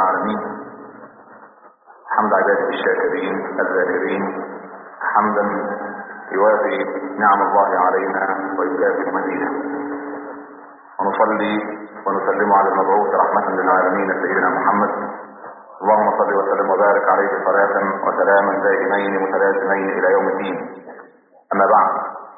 العالمين حمد عباده الشاكرين الذاكرين حمدا يوافي نعم الله علينا ويكافئ مزيده ونصلي ونسلم على المبعوث رحمة للعالمين سيدنا محمد اللهم صل وسلم وبارك عليه صلاة وسلاما دائمين متلازمين إلى يوم الدين أما بعد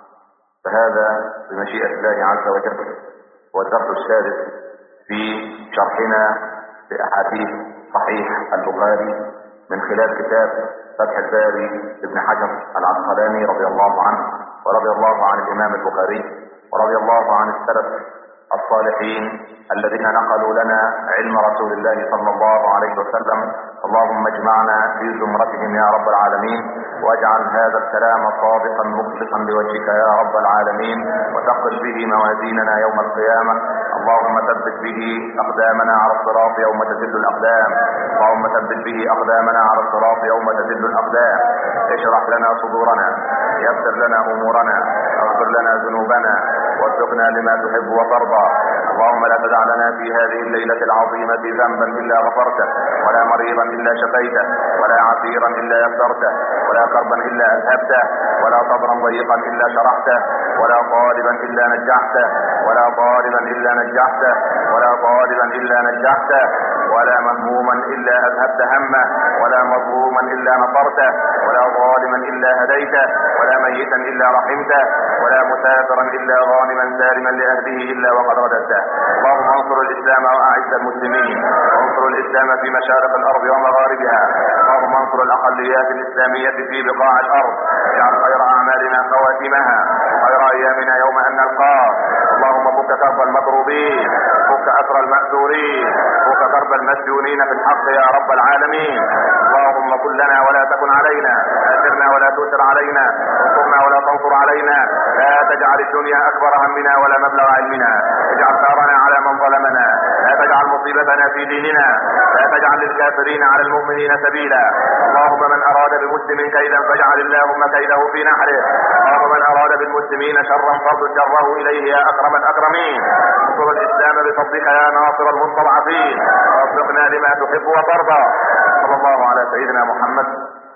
فهذا بمشيئة الله عز وجل هو الدرس السادس في شرحنا لأحاديث صحيح البخاري من خلال كتاب فتح الباري لابن حجر العسقلاني رضي الله عنه ورضي الله عن الإمام البخاري ورضي الله عن السلف الصالحين الذين نقلوا لنا علم رسول الله صلى الله عليه وسلم اللهم اجمعنا في زمرتهم يا رب العالمين واجعل هذا الكلام صادقا مخلصا لوجهك يا رب العالمين وثقل به موازيننا يوم القيامة اللهم ثبت به اقدامنا على الصراط يوم تزل الاقدام اللهم ثبت به اقدامنا على الصراط يوم تزل الاقدام اشرح لنا صدورنا يسر لنا امورنا اغفر لنا ذنوبنا وارزقنا لما تحب وترضى اللهم لا تدع لنا في هذه الليلة العظيمة ذنبا إلا غفرته ولا مريضا إلا شفيته ولا عسيرا إلا يسرته ولا كربا إلا أذهبته ولا صبرا ضيقا إلا شرحته ولا طالبا إلا نجحته ولا طالبا إلا نجحته ولا طالبا إلا نجحته ولا مهموما إلا أذهبت همه ولا مظلوما إلا نصرته ولا ظالما إلا هديته ولا ميتا إلا رحمته ولا مسافرا إلا غانما سالما لأهله إلا وقد رددته اللهم انصر الإسلام وأعز المسلمين وانصر الإسلام في مشارق الأرض ومغاربها اللهم انصر الأقليات الإسلامية في بقاع الأرض اجعل خير أعمالنا خواتمها وخير أيامنا يوم أن نلقاك اللهم فك كرب المكروبين فك أسر المأسورين فك كرب المسجونين في الحق يا رب العالمين اللهم كن لنا ولا تكن علينا آثرنا ولا تؤثر علينا انصرنا ولا تنصر علينا لا تجعل الدنيا أكبر همنا ولا مبلغ علمنا اجعل ثارنا على من ظلمنا لا تجعل مصيبتنا في ديننا لا تجعل للكافرين على المؤمنين سبيلا اللهم من أراد بمسلم كيدا فاجعل اللهم كيده في نحره اللهم من أراد بالمسلمين شرا فرد شره إليه يا أكرم الأكرمين انصر الإسلام بفضلك يا ناصر المستضعفين ووفقنا لما تحب وترضى صلى الله على سيدنا محمد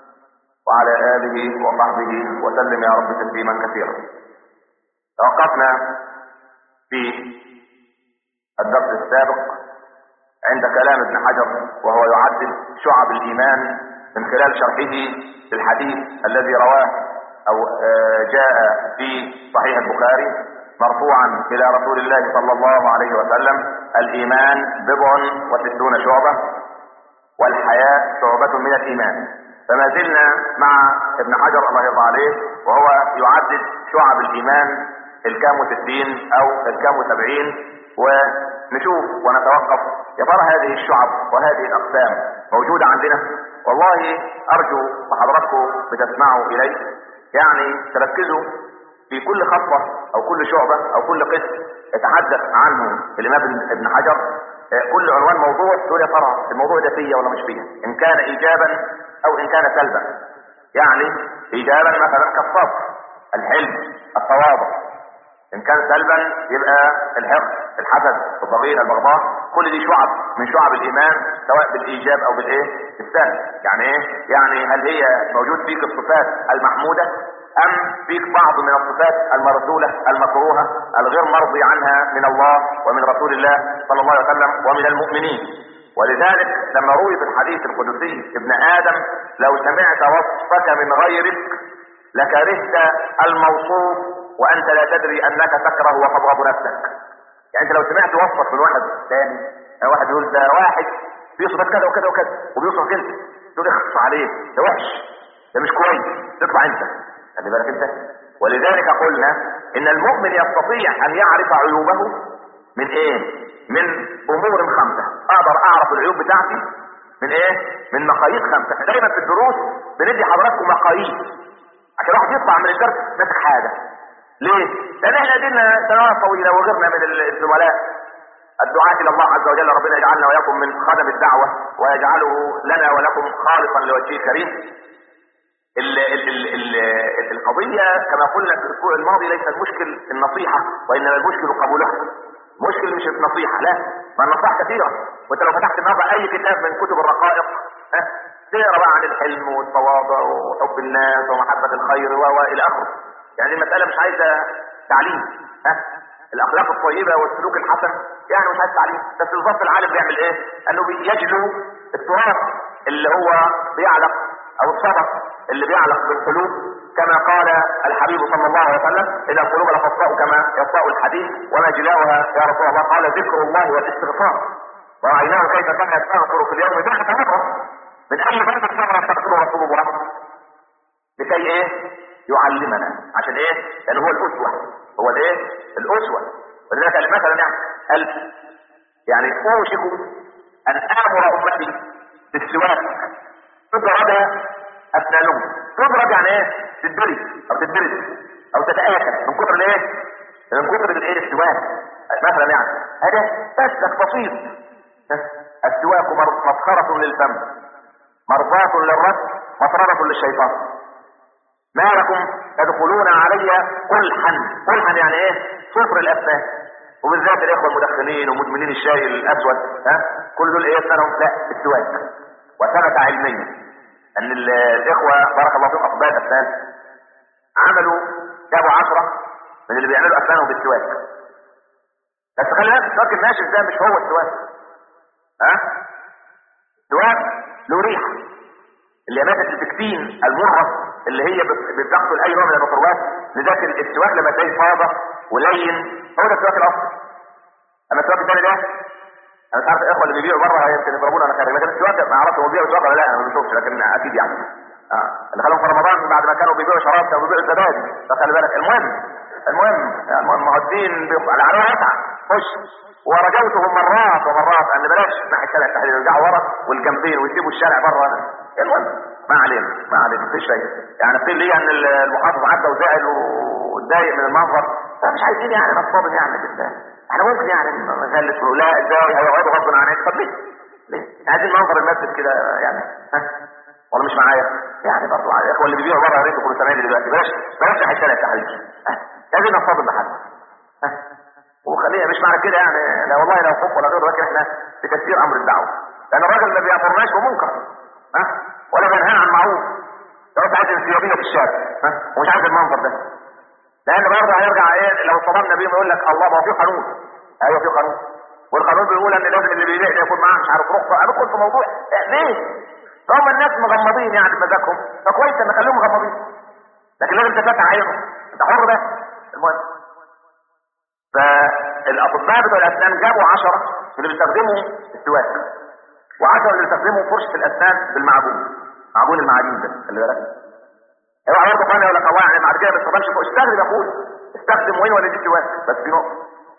وعلى آله وصحبه وسلم يا رب تسليما كثيرا توقفنا في الدرس السابق عند كلام ابن حجر وهو يعدد شعب الإيمان من خلال شرحه للحديث الذي رواه أو جاء في صحيح البخاري مرفوعا إلى رسول الله صلى الله عليه وسلم الإيمان بضع وستون شعبة والحياة شعبة من الإيمان فما زلنا مع ابن حجر الله يرضى عليه وهو يعدد شعب الإيمان الكام وستين أو الكام وسبعين ونشوف ونتوقف يا ترى هذه الشعب وهذه الأقسام موجودة عندنا والله أرجو وحضراتكم بتسمعوا إلي يعني تركزوا في كل خطوة أو كل شعبة أو كل قسم يتحدث عنه الإمام ابن حجر كل عنوان موضوع تقول يا ترى الموضوع ده فيا ولا مش فيا إن كان إيجابا أو إن كان سلبا يعني إيجابا مثلا كالصبر الحلم التواضع إن كان سلبا يبقى الحقد الحسد الضغينة البغضاء كل دي شعب من شعب الإيمان سواء بالإيجاب أو بالإيه السلب يعني إيه يعني هل هي موجود فيك الصفات المحمودة أم فيك بعض من الصفات المرسولة المكروهة الغير مرضي عنها من الله ومن رسول الله صلى الله عليه وسلم ومن المؤمنين ولذلك لما روي في الحديث القدسي ابن آدم لو سمعت وصفك من غيرك لكرهت الموصوف وأنت لا تدري أنك تكره وتبغض نفسك يعني أنت لو سمعت وصفك من واحد ثاني واحد يقول ده واحد بيصفك كذا وكذا وكذا وبيصفك انت تقول اخص عليه ده وحش ده مش كويس تطلع انت خلي بالك انت ولذلك قلنا ان المؤمن يستطيع ان يعرف عيوبه من ايه من امور خمسة اقدر اعرف العيوب بتاعتي من ايه من مقاييس خمسة احنا دايما في الدروس بندي حضراتكم مقاييس عشان واحد يطلع من الدرس ماسك حاجة ليه؟ لان احنا قدرنا سنوات طويلة وغيرنا من الزملاء الدعاة الى الله عز وجل ربنا يجعلنا واياكم من خدم الدعوة ويجعله لنا ولكم خالصا لوجهه الكريم ال ال ال ال القضية كما قلنا في الاسبوع الماضي ليس المشكل النصيحة وانما المشكل قبولها المشكل مش النصيحة لا ما النصائح كثيرة وانت لو فتحت النهارده اي كتاب من كتب الرقائق ها تقرا بقى عن الحلم والتواضع وحب الناس ومحبة الخير و الى اخره يعني المسألة مش عايزة تعليم ها الاخلاق الطيبة والسلوك الحسن يعني مش عايز تعليم بس بالظبط العالم بيعمل ايه انه بيجلو التراث اللي هو بيعلق او الصدق اللي بيعلق بالقلوب كما قال الحبيب صلى الله عليه وسلم ان القلوب لتصفاء كما يصفاء الحديد وما جلاؤها يا رسول الله قال ذكر الله والاستغفار ورأيناه كيف كان يستغفر في اليوم مئة مرة من اي ذنب كان يستغفر رسول الله لكي ايه يعلمنا عشان ايه لان هو الاسوة هو الايه الاسوة ولذلك قال مثلا يعني قال يعني اوشك ان امر امتي بالسواك تضرب اسنانهم تضرب يعني ايه تدري او تدرس او تتآكل من كتر الايه من كتر الايه السواك مثلا يعني هذا مسلك بسيط السواك مسخرة للفم مرضاة للرب مطردة للشيطان ما لكم تدخلون علي قلحا قلحا يعني ايه صفر الاسنان وبالذات الاخوه المدخنين ومدمنين الشاي الاسود ها كل دول ايه اسنانهم لا السواك وثبت علميا ان الاخوه بارك الله فيهم اطباء الاسنان عملوا جابوا عشرة من اللي بيعملوا اسنانهم بالسواك بس خلي بالك السواك الناشف ده مش هو السواك ها السواك له ريحه اللي هي ماده البكتين المره اللي هي بتقتل اي نوع من الميكروبات لذلك السواك لما تلاقيه فاضه ولين هو ده السواك الاصلي اما السواك الثاني ده انا مش عارف الاخوه اللي بيبيعوا بره يمكن يضربونا انا خارج لكن السواك ما اعرفش هو بيبيعوا سواك ولا لا انا ما بشوفش لكن اكيد يعني اه اللي خلوهم في رمضان بعد ما كانوا بيبيعوا شراب كانوا بيبيعوا الزبادي فخلي بالك المهم المهم المهم ما هو الدين على على واسعه خش ورجوتهم مرات ومرات ان بلاش ناحيه شارع التحرير يرجعوا ورا والجنبين ويسيبوا الشارع بره المهم ما علينا ما علينا مفيش شيء يعني قيل لي ان المحافظ عدى وزعل واتضايق من المنظر فمش عايزين يعني نصطدم يعني بالله احنا ممكن يعني نغلس لا ازاي هيقعدوا غصب عنك طب ليه؟ ليه؟ عايزين منظر المسجد كده يعني ها ولا مش معايا؟ يعني برضه الاخوه اللي بيبيعوا بره يا ريت يكونوا سامعين دلوقتي بلاش بلاش ناحيه شارع التحرير لازم نصطدم بحد وخليها مش معنى كده يعني لا والله لو حب ولا غيره لكن احنا في تكثير امر الدعوه لان الراجل ما بيامرناش بمنكر ها ولا بينهانا عن معروف لو انت عايز انسيابيه في الشارع ها ومش عايز المنظر ده لان برضه هيرجع ايه لو صدمنا بيه يقول لك الله ما هو في قانون ايوه في قانون والقانون بيقول ان لازم اللي بيبيع ده يكون معاه مش عارف رخصه ادخل في موضوع ليه؟ هم الناس مغمضين يعني بمزاجهم فكويس ان خليهم مغمضين لكن لازم تفتح عينهم انت حر بس المهم فالاطباء بتوع الاسنان جابوا عشرة اللي بيستخدموا السواك وعشرة اللي بيستخدموا فرشة الاسنان بالمعجون معجون المعاجين ده خلي بالك اوعى برضه قال يقول لك الله يعني بعد كده ما تستخدمش فوق استخدم يا اخويا استخدم وين ولا دي سواك بس في نقطة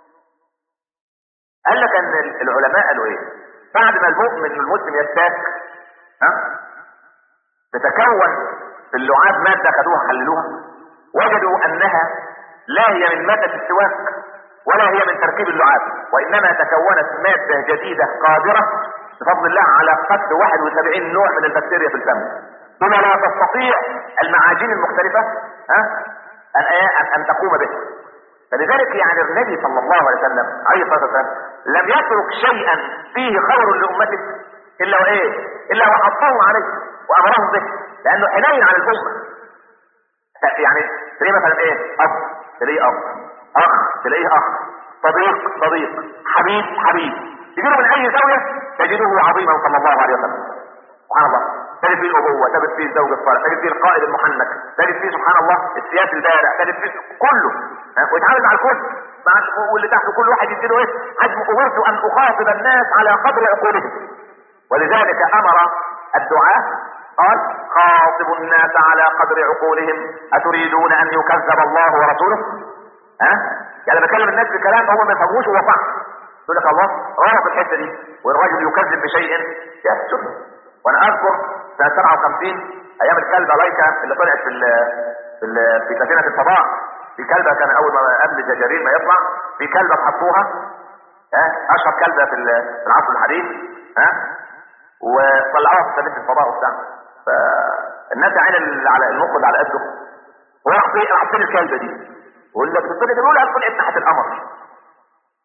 قال لك ان العلماء قالوا ايه بعد ما المؤمن المسلم يستاك ها تتكون في اللعاب مادة خدوها حللوها وجدوا انها لا هي من مادة السواك ولا هي من تركيب اللعاب وانما تكونت مادة جديدة قادرة بفضل الله على قتل 71 نوع من البكتيريا في الفم بما لا تستطيع المعاجين المختلفة ها ان ان, أن تقوم به فلذلك يعني النبي صلى الله عليه وسلم عليه الصلاه والسلام لم يترك شيئا فيه خير لامته الا وايه؟ الا وحطهم عليه وامرهم به لانه حنين على الامه يعني تلاقيه مثلا ايه؟ اب تلاقيه اب اخ تلاقيه اخ صديق صديق حبيب حبيب تجده من اي زاويه تجده عظيما صلى الله عليه وسلم سبحان الله تجد فيه الابوه تجد فيه الزوج الصالح تجد فيه القائد المحنك تجد فيه سبحان الله السياسي البارع تجد فيه كله ويتعامل مع الكل مع واللي تحته كل واحد يديله ايه حجم امرت ان اخاطب الناس على قدر عقولهم ولذلك امر الدعاء قال خاطبوا الناس على قدر عقولهم اتريدون ان يكذب الله ورسوله ها يعني بكلم الناس بكلام هم ما يفهموش هو صح يقول لك الله رابط الحته دي والراجل يكذب بشيء يسجد وانا اذكر سنه 57 ايام الكلبه لايكا اللي طلعت في ال في ال في سفينه الفضاء في كلبه كان اول ما قبل الجزائريين ما يطلع في كلبه حطوها ها اشهر كلبه في في العصر الحديث ها وطلعوها في سفينه الفضاء وبتاع فالناس عين على المخرج على قده وراح حاطين الكلبه دي ويقول لك الدنيا بيقول لك طلعت ناحيه القمر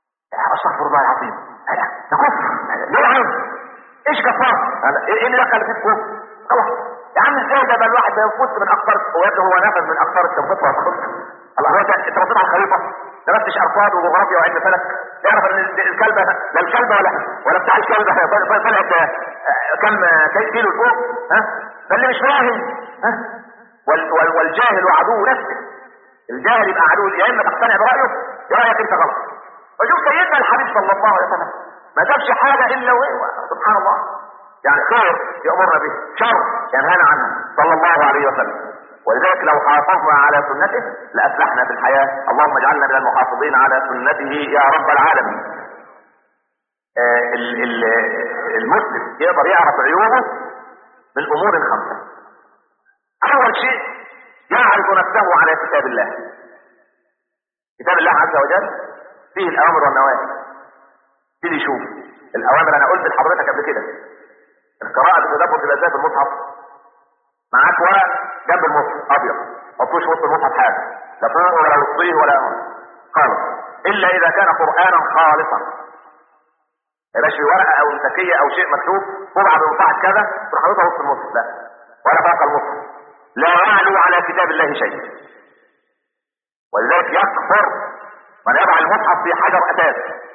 استغفر الله العظيم هلا ده كفر ليه يا عم ايش كفار هلا ايه اللي دخل في الكفر خلاص يا عم ازاي ده بقى الواحد بيفوت من اقطار ويبدو هو نفذ من اقطار التنفيذ والخط الله هو انت رصيد على الخريطه تفتش ارصاد وجغرافيا وعلم فلك تعرف ان الكلبه لا الكلبه ولا ولا بتاع الكلبه طلعت كم كيلو فوق ها فاللي مش فاهم ها وال وال والجاهل عدو نفسه الجاهل يبقى عدو يا اما تقتنع برايه يا رايك انت غلط وشوف سيدنا الحبيب صلى الله عليه وسلم ما جابش حاجه الا وهو سبحان الله يعني خير يامرنا به شر ينهانا عنه صلى الله عليه وسلم ولذلك لو حافظنا على سنته لافلحنا في الحياه اللهم اجعلنا من المحافظين على سنته يا رب العالمين آه ال- ال- المسلم يقدر يعرف عيوبه من امور خمسه اول شيء يعرف نفسه على كتاب الله كتاب الله عز وجل فيه الاوامر والنواهي تيجي يشوف الاوامر انا قلت لحضرتك قبل كده القراءه بالتدبر تبقى ازاي في المصحف معاك ورق جنب المصحف ابيض ما تحطوش وسط المصحف حاجه لا فوق ولا وسطيه ولا خالص الا اذا كان قرانا خالصا ما يبقاش في ورقه او مسكيه او شيء مكتوب طبعا بمصحف كذا تروح حاططها وسط المصحف لا ولا فوق المصحف لا يعلو على كتاب الله شيء ولذلك يكفر من يضع المصحف في حجر اساس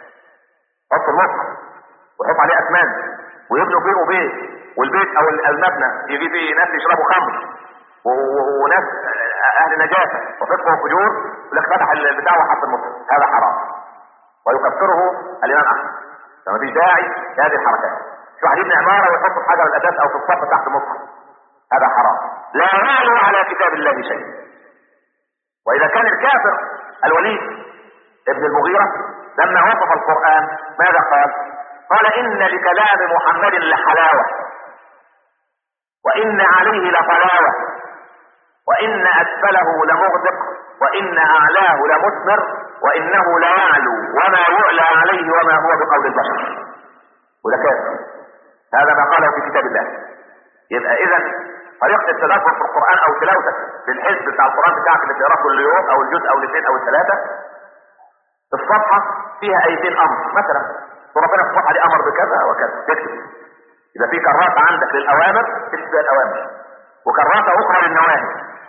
حط المصحف ويحط عليه اسمان ويبنوا فيه بيت والبيت او المبنى يجي فيه ناس يشربوا خمر و- و- وناس اهل نجاسه وفقه وفجور يقول لك فتح البتاع وحط المصحف هذا حرام ويكفره الامام احمد فما فيش داعي لهذه الحركات شو واحد يبني عماره ويحط في حجر الاساس او في الصف تحت المصحف هذا حرام لا يعلو على كتاب الله شيء واذا كان الكافر الوليد ابن المغيرة لما وصف القرآن ماذا قال قال ان لكلام محمد لحلاوة وان عليه لطلاوة وان اسفله لمغدق وان اعلاه لمثمر وانه ليعلو وما يعلى عليه وما هو بقول البشر وده كافر هذا ما قاله في كتاب الله يبقى اذا طريقة التدبر في القرآن او تلاوتك للحزب بتاع القرآن بتاعك اللي بتقراه كل يوم او الجزء او الاثنين او الثلاثة الصفحة فيها ايتين امر مثلا وربنا في الصفحة دي امر بكذا وكذا تكتب يبقى في كراسة عندك للاوامر تكتب الاوامر وكراسة اخرى للنواهي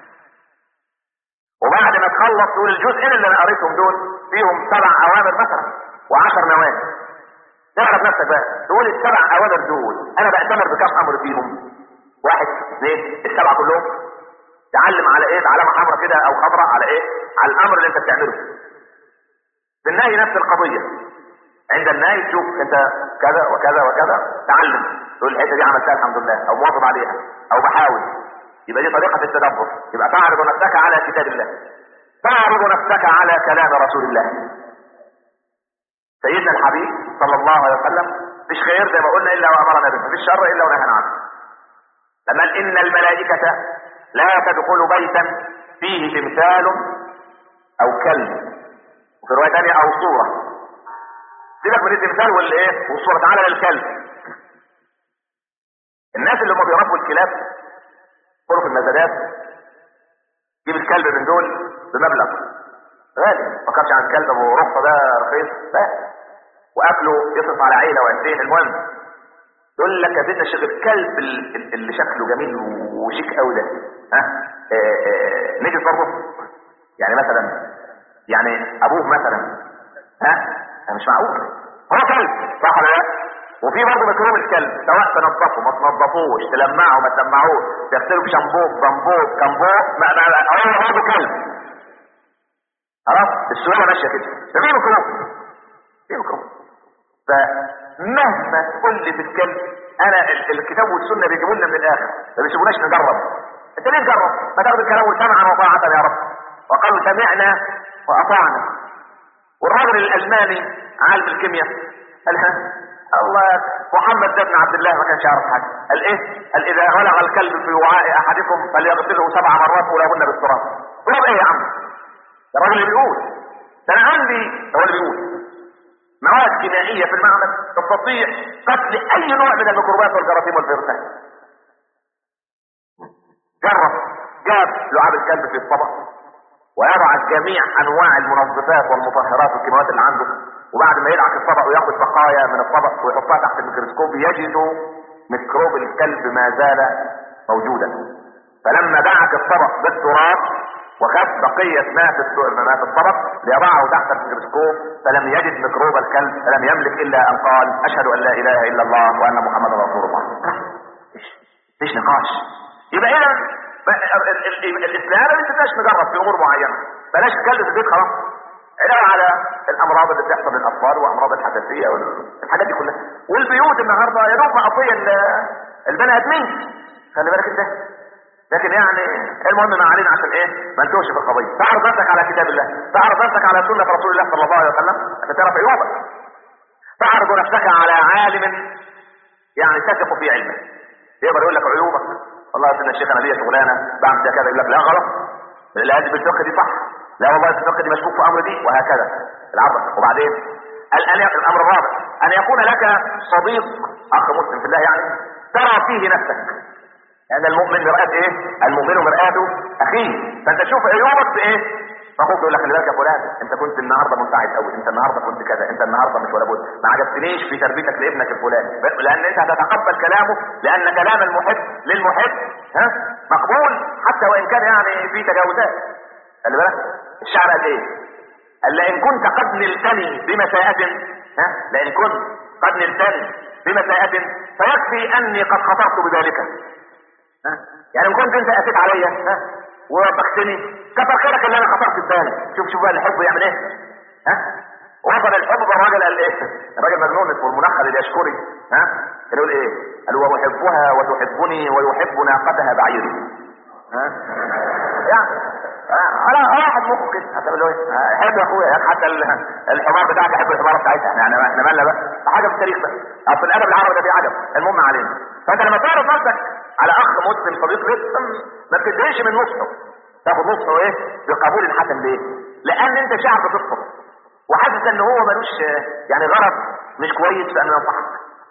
وبعد ما تخلص تقول الجزئين اللي انا قريتهم دول فيهم سبع اوامر مثلا وعشر نواهي تعرف نفسك بقى تقول السبع اوامر دول انا بأتمر بكم امر فيهم واحد اثنين السبعه كلهم تعلم على ايه علامه حمراء كده او خضراء على ايه على الامر اللي انت بتعمله في النهي نفس القضيه عند النهي تشوف انت كذا وكذا وكذا تعلم تقول الحته دي عملتها الحمد لله او مواظب عليها او بحاول يبقى دي طريقه التدبر يبقى تعرض نفسك على كتاب الله تعرض نفسك على كلام رسول الله سيدنا الحبيب صلى الله عليه وسلم مش خير زي ما قلنا الا وامرنا به مفيش شر الا ونهانا عنه لما قال ان الملائكة لا تدخل بيتا فيه تمثال او كلب وفي رواية ثانية او صورة سيبك من التمثال والايه والصورة تعالى للكلب الناس اللي هم بيربوا الكلاب يدخلوا في المزادات جيب الكلب من دول بمبلغ غالي ما فكرش عن الكلب ابو رخصه ده رخيص لا واكله يصرف على عيله وعيلتين المهم يقول لك يا سيدنا الشيخ الكلب ال- ال- اللي شكله جميل وشيك قوي ده ها آه، آه، نيجي نصرفه يعني مثلا يعني ابوه مثلا ها ده مش معقول هو كلب صح ولا لا وفي برضه مكروه الكلب سواء تنظفه ما تنظفوش تلمعه ما تلمعوش تغسله بشامبو بامبو كامبو ما ما هو برضه كلب خلاص السؤال ماشيه كده ده في مكروه في مكروه فمهما تقول لي في الكلب انا ال- الكتاب والسنه بيجيبوا لنا من الاخر ما بيسيبوناش نجرب انت ليه تجرب ما تاخد الكلام سمعا وطاعه يا رب وقالوا سمعنا واطعنا والراجل الالماني عالم الكيمياء قال ها الله محمد ده ابن عبد الله ما كانش يعرف حاجه قال ايه قال اذا ولغ الكلب في وعاء احدكم فليغسله سبع مرات ولهن بالتراب تراب ايه يا عم ده الراجل اللي بيقول ده انا عندي هو اللي بيقول مواد كيميائية في المعمل تستطيع قتل أي نوع من الميكروبات والجراثيم والفيروسات. جرب جاب لعاب الكلب في الطبق ويضع جميع أنواع المنظفات والمطهرات والكيماويات اللي عنده وبعد ما يدعك الطبق وياخد بقايا من الطبق ويحطها تحت الميكروسكوب يجد ميكروب الكلب ما زال موجودا فلما دعك الطبق بالتراب وخد بقية ما في ما في الطبق ليضعه تحت الميكروسكوب فلم يجد ميكروب الكلب فلم يملك الا ان قال اشهد ان لا اله الا الله وان محمدا رسول الله مفيش نقاش يبقى اذا الاسلام ما تبقاش نجرب في امور معينه بلاش تكلم في البيت خلاص علاوه على الامراض اللي بتحصل للاطفال وامراض الحساسيه والحاجات دي كلها والبيوت النهارده يا دوب مقضيه البني ادمين خلي بالك انت لكن يعني المهم ما علينا عشان ايه ما نتوهش في القضيه تعرض نفسك على كتاب الله تعرض نفسك على سنه رسول الله صلى الله عليه وسلم عشان تعرف عيوبك تعرض نفسك على عالم يعني تثق في علمه يقدر يقول لك عيوبك والله يا سيدنا الشيخ انا ليا شغلانه بعمل كذا يقول لك لا غلط لا هذه بالفقه دي صح لا والله الفقه دي مشكوك في امر دي وهكذا العرض وبعدين الامر الرابع ان يكون لك صديق اخ مسلم في الله يعني ترى فيه نفسك لان المؤمن مرآة ايه المؤمن مرآة اخيه فانت تشوف عيوبك في ايه فاخوك يقول لك خلي بالك يا فلان انت كنت النهارده منتعب قوي انت النهارده كنت كذا انت النهارده مش ولا بد ما عجبتنيش في تربيتك لابنك الفلاني لان انت هتتقبل كلامه لان كلام المحب للمحب ها مقبول حتى وان كان يعني في تجاوزات خلي بالك الشعر قال ايه قال لئن كنت قد نلتني بمساءة ها لئن كنت قد نلتني بمساءة فيكفي اني قد خطرت بذلك ها يعني ان كنت انت اتيت عليا ها ووبختني كتر خيرك اللي انا خطرت ببالي شوف شوف بقى الحب يعمل ايه ها وصل الحب الراجل قال ايه الراجل مجنون اسمه المنخل اليشكري ها كان يقول ايه قال واحبها وتحبني ويحب ناقتها بعيري ها يعني انا واحد مخه كده هتقول له ايه حب يا اخويا حتى الحمار بتاعك يحب الحمار بتاعتها يعني احنا مالنا بقى حاجه في التاريخ بقى اصل الادب العربي ده فيه عجب المهم علينا فانت لما تعرف نفسك على اخ مسلم صديق لك ما بتدريش من نصحه تاخد نصحه ايه بقبول حسن ليه لان انت شعب بتطلب وحاسس ان هو ملوش يعني غرض مش كويس في ان ينصحك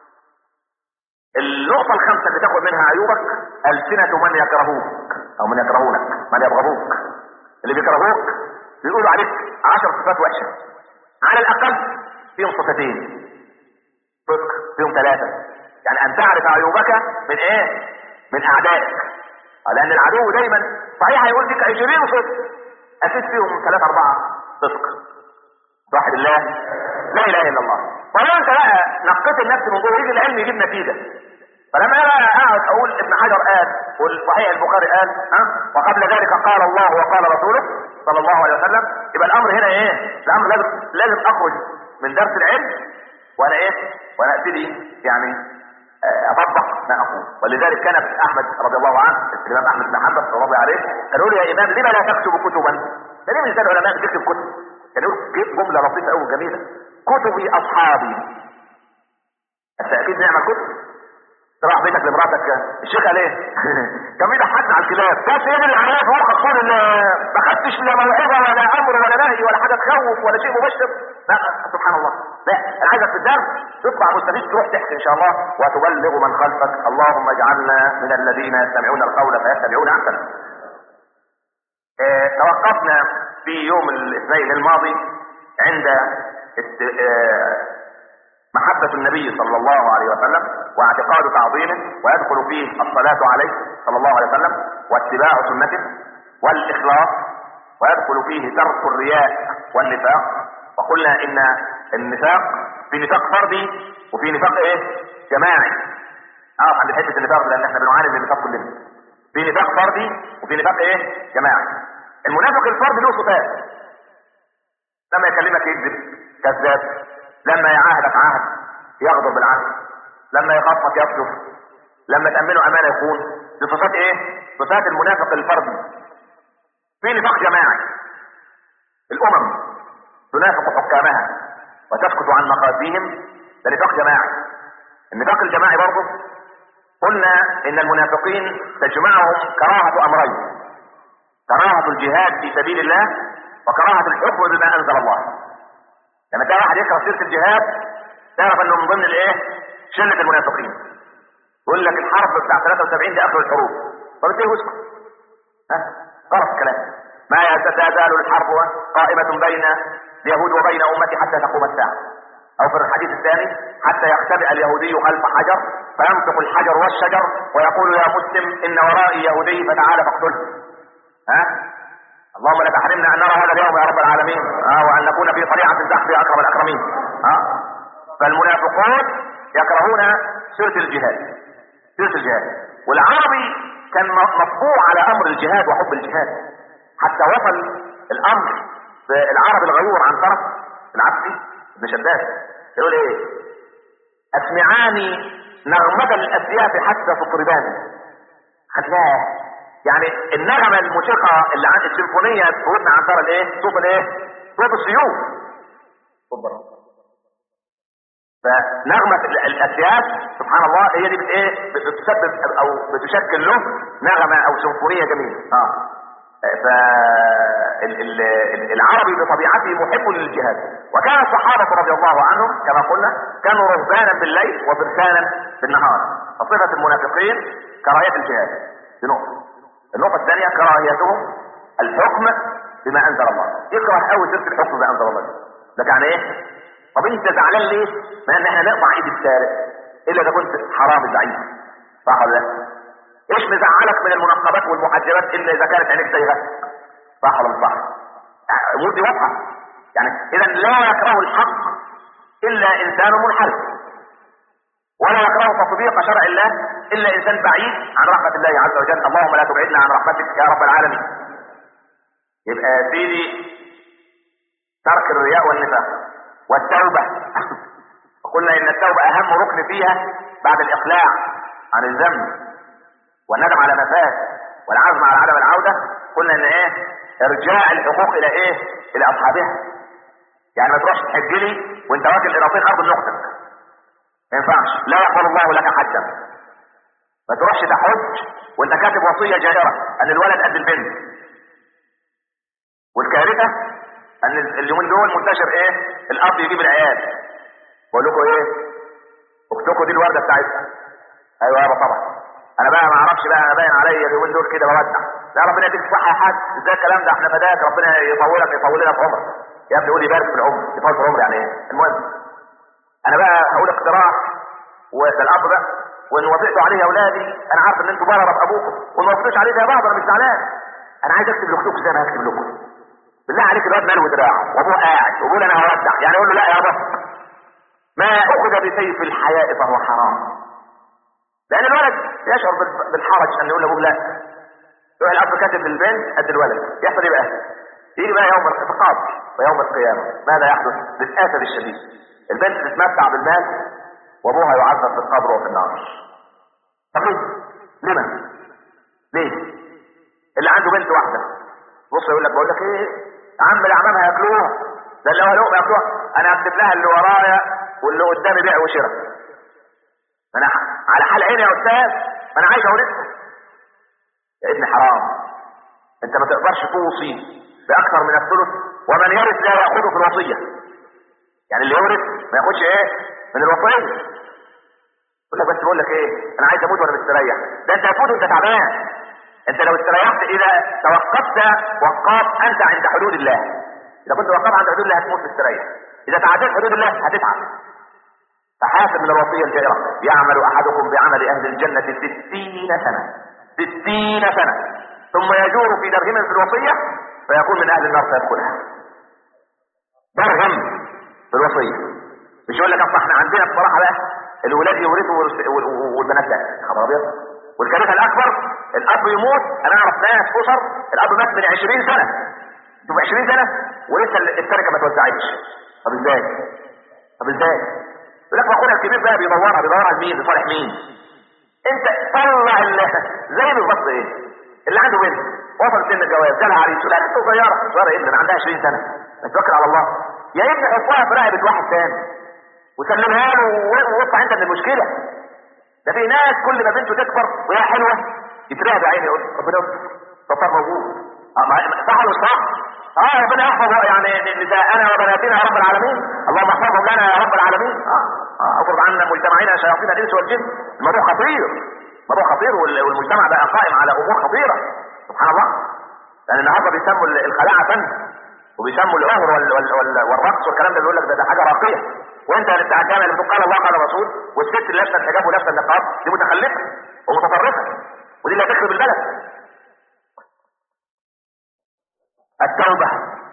النقطة الخامسة اللي تاخد منها عيوبك ألسنة من يكرهوك أو من يكرهونك من يبغضوك اللي بيكرهوك بيقولوا عليك عشر صفات وحشة على الأقل فيهم صفتين صدق فيهم ثلاثة يعني أن تعرف عيوبك من إيه؟ من أعدائك لأن العدو دايما صحيح هيقول فيك 20 صدق أكيد فيهم ثلاثة أربعة صدق واحد الله لا إله إلا الله ولو أنت بقى نقيت النفس من جوه يجي العلم يجيب نتيجة فلما انا بقى اقعد اقول ابن حجر قال والصحيح البخاري قال ها وقبل ذلك قال الله وقال رسوله صلى الله عليه وسلم يبقى الامر هنا ايه؟ الامر لازم لازم اخرج من درس العلم وانا ايه؟ وانا ابتدي يعني اطبق ما اقول ولذلك كان احمد رضي الله عنه الامام احمد بن حنبل رضي الله عليه كان يقول يا امام لما لا تكتب كتبا؟ ليه مش العلماء بتكتب كتب؟ كان يقول جمله لطيفه قوي جميله كتبي اصحابي التاكيد نعمه كتب راح بيتك لمراتك الشيخ قال ايه كان بيضحكنا على الكلاب بس ايه اللي عليا فوق تقول ان ما خدتش لا موعظه ولا امر ولا نهي ولا حاجه تخوف ولا شيء مبشر لا سبحان الله لا انا عايزك في الدرس تطلع مستفيد تروح تحكي ان شاء الله وتبلغ من خلفك اللهم اجعلنا من الذين يستمعون القول فيتبعون احسنه اه توقفنا في يوم الاثنين الماضي عند است... اه محبة النبي صلى الله عليه وسلم واعتقاد تعظيمه ويدخل فيه الصلاة عليه صلى الله عليه وسلم واتباع سنته والإخلاص ويدخل فيه ترك الرياء والنفاق وقلنا إن النفاق في نفاق فردي وفي نفاق إيه؟ جماعي أقف عند حتة النفاق لأن إحنا بنعاني من النفاق كلنا في نفاق فردي وفي نفاق إيه؟ جماعي المنافق الفردي له صفات لما يكلمك يكذب كذاب لما يعاهدك عهد يغضب بالعهد لما يخافك يكذب لما تأمنه أمانة يكون دي صفات ايه صفات المنافق الفردي في نفاق جماعي الأمم تنافق حكامها وتسكت عن مقاسيهم ده نفاق جماعي النفاق الجماعي برضه قلنا ان المنافقين تجمعهم كراهة امرين كراهة الجهاد في سبيل الله وكراهة الحكم بما انزل الله لما تلاقي واحد يكره سيره الجهاد تعرف انه من ضمن الايه؟ شله المنافقين. يقول لك الحرب بتاع 73 دي اخر الحروب. طب انت اسكت. ها؟ غلط الكلام. ما تزال الحرب قائمة بين اليهود وبين امتي حتى تقوم الساعة. او في الحديث الثاني حتى يختبئ اليهودي خلف حجر فينطق الحجر والشجر ويقول يا مسلم ان ورائي يهودي فتعال فاقتله ها اللهم لا تحرمنا ان نرى هذا اليوم يا رب العالمين ها وان نكون في طليعه الزحف يا اكرم الاكرمين ها فالمنافقون يكرهون سيره الجهاد سيره الجهاد والعربي كان مطبوع على امر الجهاد وحب الجهاد حتى وصل الامر في العرب الغيور عن طرف العبسي ابن شداد يقول ايه اسمعاني نغمة الاسياف حتى تطربان خدناه يعني النغمة الموسيقى اللي عن السيمفونية في ودن عنترة الايه صوت الايه صوت السيوف فنغمة الاسياف سبحان الله هي دي بت ايه بتسبب او بتشكل له نغمة او سيمفونية جميلة اه فالعربي بطبيعته محب للجهاد وكان الصحابة رضي الله عنهم كما قلنا كانوا رهبانا بالليل وفرسانا بالنهار فصفة المنافقين كراهية الجهاد دي نقطة النقطة الثانية كراهيتهم الحكم بما أنزل الله يكره قوي سيرة الحكم بما أنزل الله ده يعني إيه؟ طب أنت زعلان ليه؟ ما إن إحنا نقطع إيد السارق إلا إذا كنت حرامي ضعيف صح ولا لا؟ ايش مزعلك من المنقبات والمحجبات الا اذا كانت عينيك زيغه صح ولا مش صح الامور دي واضحه يعني اذا لا يكره الحق الا انسان منحرف ولا يكره تطبيق شرع الله الا انسان بعيد عن رحمه الله عز وجل اللهم لا تبعدنا عن رحمتك يا رب العالمين يبقى يا سيدي ترك الرياء والنفاق والتوبه وقلنا ان التوبه اهم ركن فيها بعد الاقلاع عن الذنب والندم على ما فات والعزم على عدم العودة قلنا ان ايه ارجاع الحقوق الى ايه الى اصحابها يعني ما تروحش تحج لي وانت واكل قراطين ارض نقطك ما ينفعش لا يقبل الله لك حجا ما تروحش تحج وانت كاتب وصية جائرة ان الولد قد البنت والكارثة ان اليومين دول منتشر ايه الاب يجيب العيال بقول لكم ايه اختكم دي الوردة بتاعتها ايوه يابا طبعا انا بقى ما اعرفش بقى انا باين عليا اليومين دول كده بودع لا ربنا يديك الصحه يا حاج ازاي الكلام ده احنا فداك ربنا يطولك يطول لنا في عمرك يا ابني قول يبارك في العمر يطول في العمر يعني ايه المهم انا بقى هقول اقتراح وده الاب بقى وان وافقتوا عليه يا اولادي انا عارف ان انتوا بره بابوكم وان ما وافقتوش عليه زي بعض انا مش زعلان انا عايز اكتب لاختكم زي ما هكتب لكم بالله عليك الواد ماله دراعه وابوه قاعد وبيقول انا هودع يعني اقول له لا يا بابا ما اخذ بسيف الحياء فهو حرام لان الولد يشعر بالحرج ان يقول لابوه لا يروح الاب كاتب للبنت قد الولد يحصل ايه بقى يجي بقى يوم الخطاب ويوم القيامه ماذا يحدث للاسف الشديد البنت تتمتع بالمال وابوها يعذب في القبر وفي النار طب ليه لما ليه اللي عنده بنت واحده بص يقول لك بقول لك ايه عم الاعمام هياكلوها ده اللي هو لقمه ياكلوها انا هكتب لها اللي ورايا واللي قدامي بيع وشراء انا على حال عيني يا استاذ ما انا عايز اورثكم يا ابن حرام انت ما تقدرش توصي باكثر من الثلث ومن يرث لا ياخذه في الوصيه يعني اللي يورث ما ياخدش ايه من الوصيه يقول لك بس بقول لك ايه انا عايز اموت وانا مستريح ده انت هتموت وانت تعبان انت لو استريحت اذا توقفت وقاف انت عند حدود الله اذا كنت وقفت عند حدود الله هتموت مستريح اذا تعديت حدود الله هتتعب فحاسب من الوصية الجائرة يعمل أحدكم بعمل أهل الجنة ستين سنة ستين سنة ثم يجور في درهم في الوصية فيكون من أهل النار فيدخلها درهم في الوصية مش يقول لك أصل احنا عندنا بصراحة بقى الولاد يورثوا والبنات لا خبر أبيض والكارثة الأكبر الأب يموت أنا أعرف ناس أسر الأب مات من 20 سنة شوف 20 سنة ولسه التركة ما توزعتش طب ازاي؟ طب ازاي؟ يقول لك اخونا الكبير بقى بيدورها بيدورها لمين لصالح مين انت طلع زي بالظبط ايه اللي عنده بنت وصل سن الجواز جالها عريس لا انت صغيره صغيره ايه ده عندها 20 سنه توكل على الله يا ابني حطها في رقبه واحد تاني وسلمها له واطلع انت من المشكله ده في ناس كل ما بنته تكبر وهي حلوه يتريها بعيني يقول ربنا يستر موجود صح ولا مش صح؟ اه ربنا يحفظ يعني نساءنا وبناتنا يا رب العالمين اللهم احفظهم لنا يا رب العالمين اه اه افرض عنا مجتمعنا شياطين الانس والجن الموضوع خطير موضوع خطير والمجتمع بقى قائم على امور خطيره سبحان الله لان النهارده بيسموا الخلاعه فن وبيسموا العهر والرقص والكلام ده بيقول لك ده, ده حاجه راقيه وانت اللي بتاع الجامع اللي بتقول قال الله قال الرسول والست اللي لابسه الحجاب ولابسه النقاب دي متخلفه ومتطرفه ودي اللي هتخرب البلد التوبه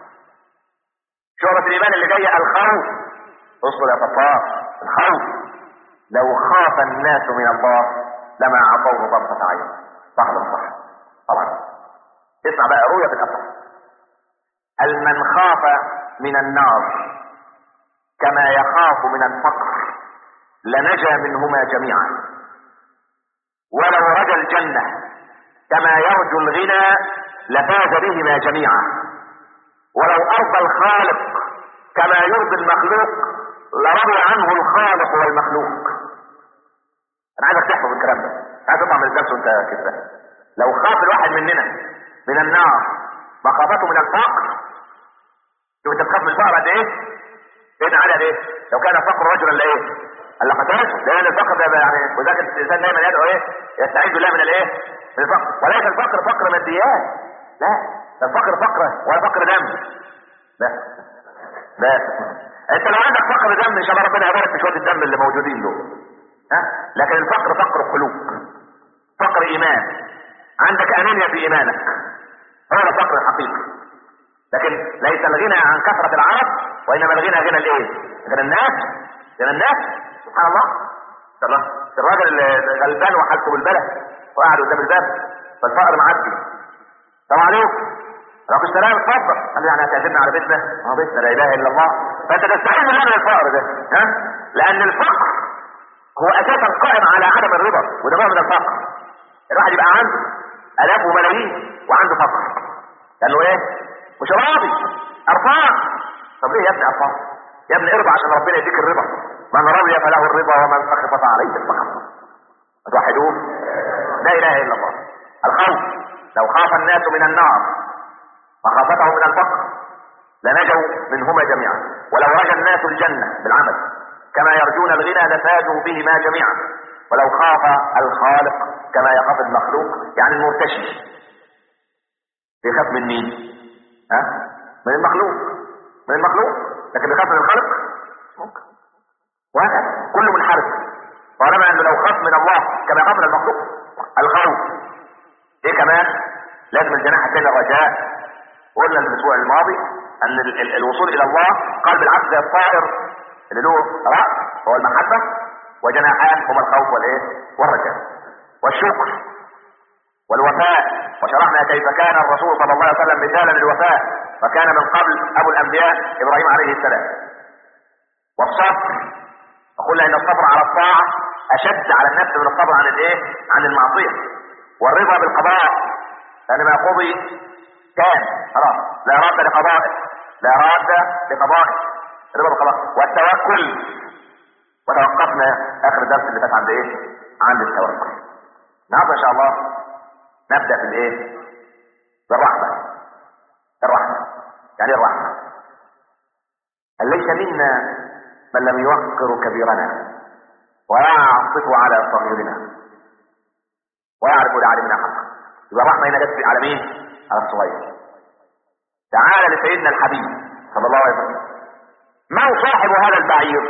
شعبة الإيمان اللي جاية الخوف اصبر يا صفار الخوف لو خاف الناس من الله لما عطوه طرفة عين صح ولا صح طبعا اسمع بقى رؤية في الأثر المن خاف من النار كما يخاف من الفقر لنجا منهما جميعا ولو رجا الجنة كما يرجو الغنى لفاز بهما جميعا ولو أرضى الخالق كما يرضي المخلوق لرضي عنه الخالق والمخلوق انا عايزك تحفظ الكلام ده عايز تطلع من الدرس وانت كده لو خاف الواحد مننا من النار مخافته من الفقر شوف انت بتخاف من الفقر قد ايه؟ سيدنا علي قد ايه؟ لو كان الفقر رجلا لايه؟ اللي قتلته لان الفقر ده يعني وذاك الانسان دايما يدعو ايه؟ يستعيذ بالله من الايه؟ من الفقر وليس الفقر فقر ماديات لا ده الفقر فقر ولا فقر دم لا لا انت لو عندك فقر دم ان شاء الله ربنا يبارك في شويه الدم اللي موجودين دول ها لكن الفقر فقر قلوب فقر ايمان عندك انانيه في ايمانك هو ده الفقر الحقيقي لكن ليس الغنى عن كثره العرب وانما الغنى غنى الايه؟ غنى الناس غنى الناس سبحان الله سبحان الله الراجل اللي غلبان وحالته بالبلد وقاعد قدام الباب فالفقر معدي السلام عليكم رب السلام اتفضل قال يعني هتعزمنا على بيتنا اه بيتنا لا اله الا الله فانت تستعين بالله من الفقر ده ها لان الفقر هو اساسا قائم على عدم الرضا وده نوع من الفقر الواحد يبقى عنده الاف وملايين وعنده فقر قال له ايه مش راضي ارفان طب ليه يا ابني ارفان يا ابني ارضى عشان ربنا يديك الرضا من رضي فله الرضا ومن سخط فعليه السخط توحدوه لا اله الا الله الخوف لو خاف الناس من النار مخافته من الفقر لنجوا منهما جميعا ولو رجا الناس الجنة بالعمل كما يرجون الغنى لفازوا بهما جميعا ولو خاف الخالق كما يخاف المخلوق يعني المرتشي بيخاف من مين؟ ها؟ من المخلوق من المخلوق لكن بيخاف من الخالق ممكن وهكذا كل منحرف طالما انه لو خاف من الله كما يخاف من المخلوق الخوف ايه كمان لازم الجناح الثاني الرجاء قلنا الاسبوع الماضي ان ال ال الوصول الى الله قال بالعكس زي الطائر اللي له راس هو المحبه وجناحان هما الخوف والايه والرجاء والشكر والوفاء وشرحنا كيف كان الرسول صلى الله عليه وسلم مثالا للوفاء فكان من قبل ابو الانبياء ابراهيم عليه السلام والصبر وقلنا ان الصبر على الطاعه اشد على النفس من الصبر عن الايه عن المعصيه والرضا بالقضاء لان ما قضي كان خلاص لا راد لقضائه لا راد لقضائه رضا بالقضاء والتوكل وتوقفنا اخر درس اللي فات عند ايه عند التوكل النهارده ان شاء الله نبدا في الايه بالرحمه الرحمه يعني الرحمه هل ليس منا من لم يوقر كبيرنا ويعطف على صغيرنا ويعرف لعالمنا حقا يبقى الرحمه هنا جت على مين على الصغير تعال لسيدنا الحبيب صلى الله عليه وسلم من صاحب هذا البعير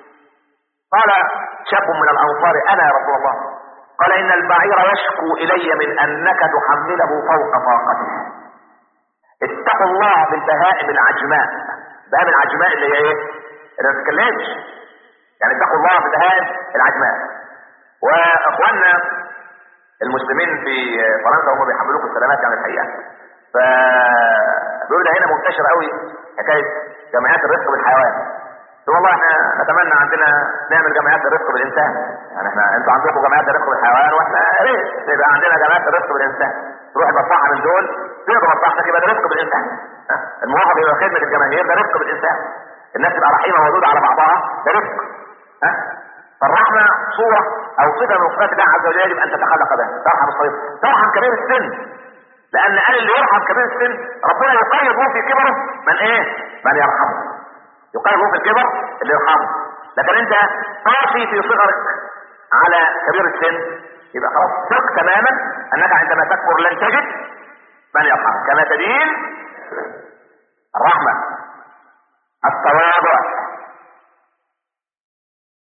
قال شاب من الانصار انا يا رسول الله قال ان البعير يشكو الي من انك تحمله فوق طاقته اتقوا الله بالبهائم العجماء بهائم العجماء اللي هي ايه اللي ما بتتكلمش يعني اتقوا الله بالبهائم العجماء واخواننا المسلمين في فرنسا هم بيحملوكم السلامات يعني الحقيقه ف بيقول ده هنا منتشر قوي حكايه جمعيات الرفق بالحيوان والله احنا نتمنى عندنا نعمل جمعيات الرفق بالانسان يعني احنا انتوا عندكم جمعيات الرفق بالحيوان واحنا يا ريت يبقى عندنا جمعيات الرفق بالانسان تروح المصلحه من دول تقدر مصلحتك يبقى ده رفق بالانسان ها؟ الموظف يبقى خدمه الجماهير ده رفق بالانسان الناس تبقى رحيمه وودوده على بعضها ده رفق ها فالرحمه صوره او صفه من صفات الله عز وجل يجب ان تتخلق بها ترحم الصغير ترحم كبير السن لان قال اللي يرحم كبير السن ربنا يقيد له في كبره من ايه من يرحمه يقيد له في الكبر اللي يرحمه لكن انت قاسي في صغرك على كبير السن يبقى خلاص ثق تماما انك عندما تكبر لن تجد من يرحمك كما تدين الرحمه التواضع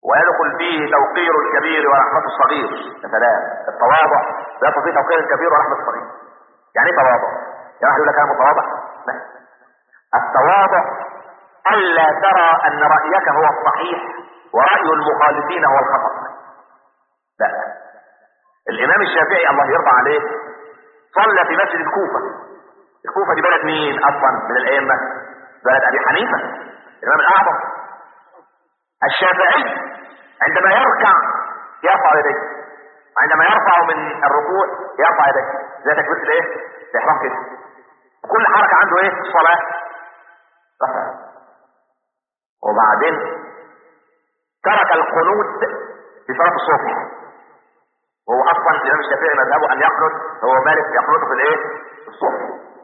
ويدخل فيه توقير الكبير ورحمة الصغير يا سلام التواضع يدخل فيه توقير الكبير ورحمة الصغير يعني ايه تواضع؟ يعني واحد يقول لك انا متواضع؟ لا التواضع ألا ترى أن رأيك هو الصحيح ورأي المخالفين هو الخطأ لا الإمام الشافعي الله يرضى عليه صلى في مسجد الكوفة الكوفة دي بلد مين أصلا من الأئمة بلد أبي حنيفة الإمام الأعظم الشافعي عندما يركع يرفع يديه عندما يرفع من الركوع يرفع يديه زي تكبيرة الايه؟ الإحرام كده كل حركة عنده ايه؟ الصلاة رفع وبعدين ترك القنوت في صلاة الصبح وهو اصلا الامام الشافعي مذهبه ان يقنط هو مالك يقنط في الايه؟ في الصبح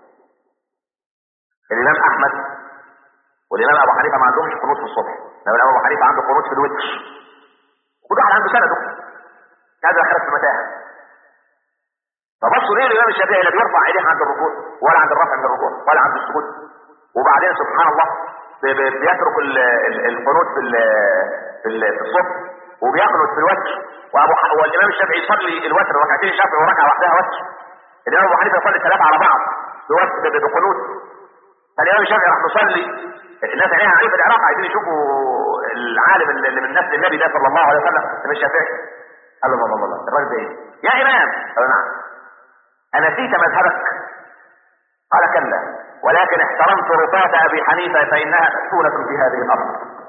الامام احمد والامام ابو حنيفه ما عندهمش قنوت في الصبح لو الامام ابو حنيفه عنده قنوت في الوتر كل واحد عنده سنده هذا خلف في متاهه فبصوا ليه الامام الشافعي لا بيرفع ايديه عند الركوع ولا عند الرفع من الركوع ولا عند السجود وبعدين سبحان الله بي- بي- بيترك ال- ال- القنوت في ال- في ال- في الصبح وبيقنط في الوتر وابو ح... والامام الشافعي يصلي الوتر ركعتين شافعي وركعه واحده وتر الامام ابو حنيفه يصلي ثلاثه على بعض بوتر ب- بقنوت فالامام الشافعي راح مصلي الناس عينيها عليه في العراق عايزين يشوفوا العالم اللي من نسل النبي ده صلى الله عليه وسلم الامام الشافعي قال له الله الله الله الراجل ده ايه؟ يا امام قال له نعم انسيت مذهبك قال كلا ولكن احترمت رفاة ابي حنيفه فانها مسؤولة في هذه الارض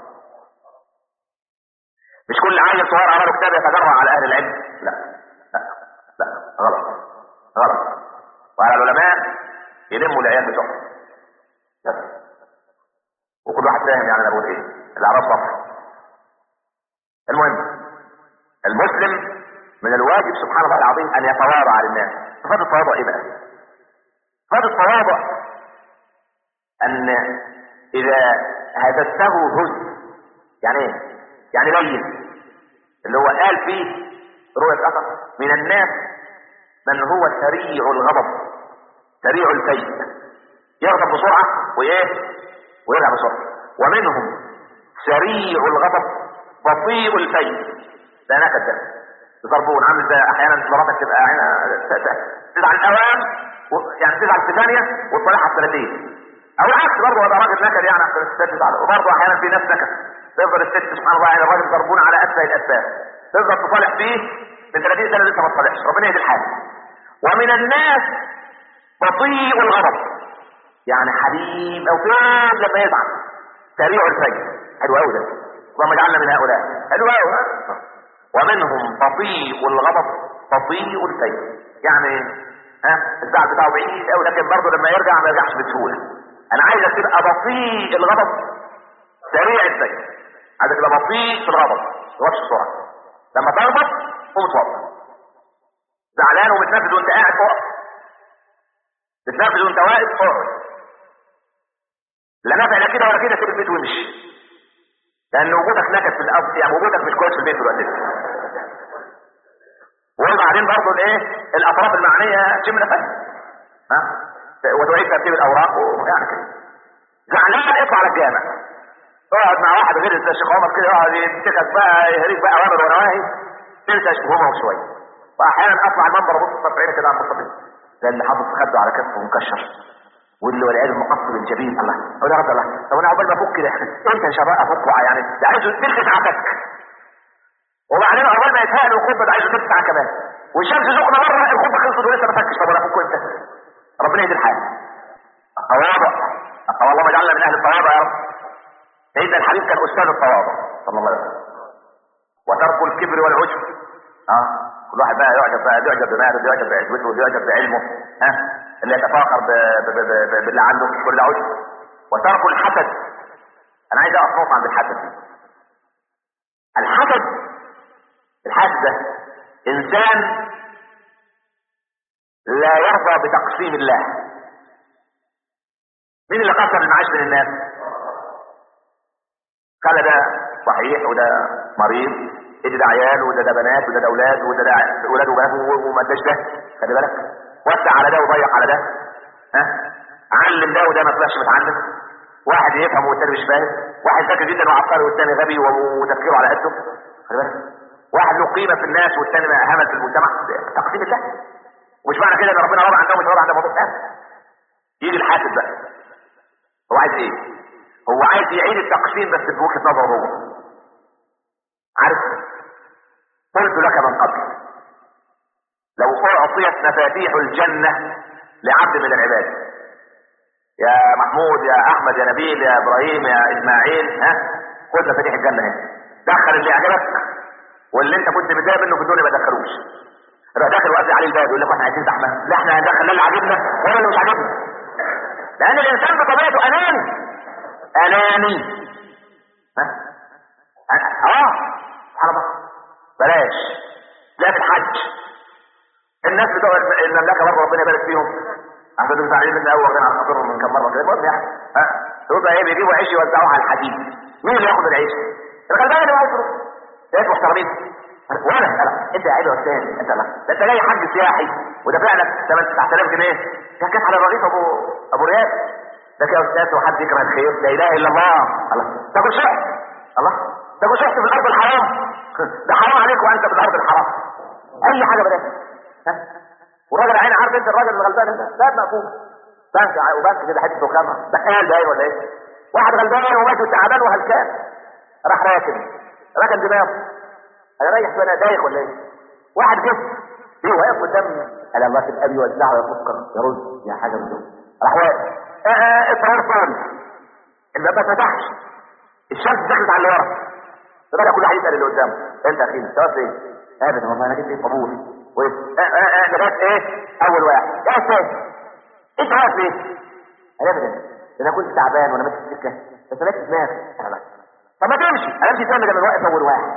مش كل عيل صغير عمله كتاب يتجرع على اهل العلم لا لا لا غلط غلط وعلى العلماء يلموا العيال بتوعهم بس وكل واحد فاهم يعني انا بقول ايه الاعراب صفر المهم المسلم من الواجب سبحان الله العظيم ان يتواضع للناس صفات التواضع ايه بقى صفات التواضع ان اذا هددته هز يعني ايه يعني لين اللي هو قال فيه رؤية اثر من الناس من هو سريع الغضب سريع الفيء يغضب بسرعة وايه ويرجع بسرعة ومنهم سريع الغضب بطيء الفيء ده نكد ده ضربون عامل زي احيانا مراتك تبقى عينها ت- ت- تزعل اوام و- يعني تزعل في ثانيه وتصالحها في سنتين او العكس برضه هذا راجل نكد يعني عشان الستات تزعل وبرضه احيانا في ناس نكد تفضل الست سبحان الله يعني الراجل ضربون على اسفل الاسباب تفضل تصالح فيه من 30 سنه لسه ما تصالحش ربنا يهدي الحال ومن الناس بطيء الغضب يعني حليم او فين لما يزعل سريع الفجر حلو قوي ده اللهم اجعلنا من هؤلاء حلو قوي ومنهم بطيء الغضب بطيء الفجر يعني ها الزعل بتاعه بعيد قوي لكن برضه لما يرجع ما يرجعش بسهوله انا عايزك تبقى بطيء الغضب سريع الفجر عايزك تبقى بطيء في الغضب ما تغضبش بسرعه لما تغضب قوم اتوضى زعلان ومتنفذ وانت قاعد فوق تتنفذ وانت واقف فوق لا نافع لا كده ولا كده سيب البيت وامشي لان وجودك نكد في الارض يعني وجودك مش كويس في البيت دلوقتي وبعدين برضه الايه الاطراف المعنيه تشم نفسها ها وتعيد ترتيب الاوراق ويعني كده زعلان اطلع على الجامع اقعد مع واحد غير زي الشيخ عمر كده يقعد يمسكك بقى يهريك بقى اوامر ونواهي تنسى شبههم شويه واحيانا اطلع المنبر ابص في عيني كده على المصطفى ده اللي حاطط خده على كتفه مكشر واللي والعياذ مقصر الجبين الله اقول يا رب الله طب انا عقبال ما افك كده انت يا شباب افك يعني ده عايزه تلفت عتك وبعدين عقبال ما يتهيأ الخطبه ده عايزه تلفت ساعه كمان والشمس سخنه مره الخطبه خلصت ولسه ما فكش طب انا افك انت ربنا يهدي الحال التواضع التواضع اللهم اجعلنا من اهل التواضع يا رب سيدنا الحبيب كان استاذ التواضع صلى الله عليه وسلم وترك الكبر والعجب اه كل واحد بقى يعجب بقى يعجب بماله يعجب بعزوته يعجب بعلمه ها اللي يتفاخر ب- ب- ب- ب- باللي عنده كل عجب وترك الحسد انا عايز اقف نقطه عند الحسد الحسد الحسد ده انسان لا يرضى بتقسيم الله مين اللي قسم المعاش بين الناس قال ده صحيح وده مريض ادي ده عيال وده ده بنات وده ده اولاد وده ده اولاد وبنات و- وما اداش ده خلي بالك وسع على ده وضيق على ده ها علم ده وده ما طلعش متعلم واحد يفهم والتاني مش فاهم واحد ذكي جدا وعبقري والتاني غبي وتفكيره على قده خلي بالك واحد له قيمه في الناس والتاني همل في المجتمع تقسيم الله ومش معنى كده ان ربنا وضع عندهم مش وضع عند موضوع ثاني يجي الحاسب بقى هو عايز ايه هو عايز يعيد التقسيم بس بوجهه نظره هو عارف قلت لك من قبل لو اعطيت مفاتيح الجنه لعبد من العباد يا محمود يا احمد يا نبيل يا ابراهيم يا اسماعيل ها خد مفاتيح الجنه هنا دخل اللي يعجبك واللي انت كنت متضايق منه في الدنيا ما دخلوش يبقى داخل وقفل عليه الباب يقول لك احنا عايزين زحمه لا احنا هندخل لا اللي عاجبنا ولا اللي مش عاجبنا لان الانسان بطبيعته اناني اناني ها اه سبحان الله بلاش لا في الحج الناس بتوع المملكه برضه ربنا يبارك فيهم عشان دول زعلانين من اول كان على خاطرهم من كم مره كده المهم يعني ها يبقى ايه بيجيبوا عيش يوزعوه على الحديد مين اللي ياخد العيش؟ الغلبان اللي هيصرف ناس محترمين وانا لا انت يا عيب يا استاذ انت لا ده انت جاي حج سياحي ودافع لك 9000 جنيه ده كانت على الرئيس ابو ابو رياض ده يا استاذ وحد يكره الخير لا اله الا الله الله تاكل شحت الله تاكل شحت في الارض الحرام ده حرام عليك وانت في الارض الحرام اي حاجه بلاش ها والراجل عين عارف انت الراجل الغلبان ده ده مقفول بنك وبنك كده حته ركامه بقال باين ولا ايه واحد غلبان وماشي تعبان وهلكان راح راكن ركن دماغه انا رايح وانا دايخ ولا ايه واحد جه ايه واقف قدام قال الله تبقى بيوزعه يا سكر يا رز يا حاجه من دول راح واقف اصرار ثاني الباب ما فتحش الشمس دخلت على اللي ورا فبدا كل واحد يسال اللي قدامه انت يا اخي انت ايه ابدا والله انا جبت ايه قبول وايه لغايه ايه اول واحد يا استاذ انت واقف ليه؟ قال ابدا انا كنت تعبان وانا ماشي في السكه بس ماشي دماغي طب ما تمشي انا امشي تاني لما واقف اول واحد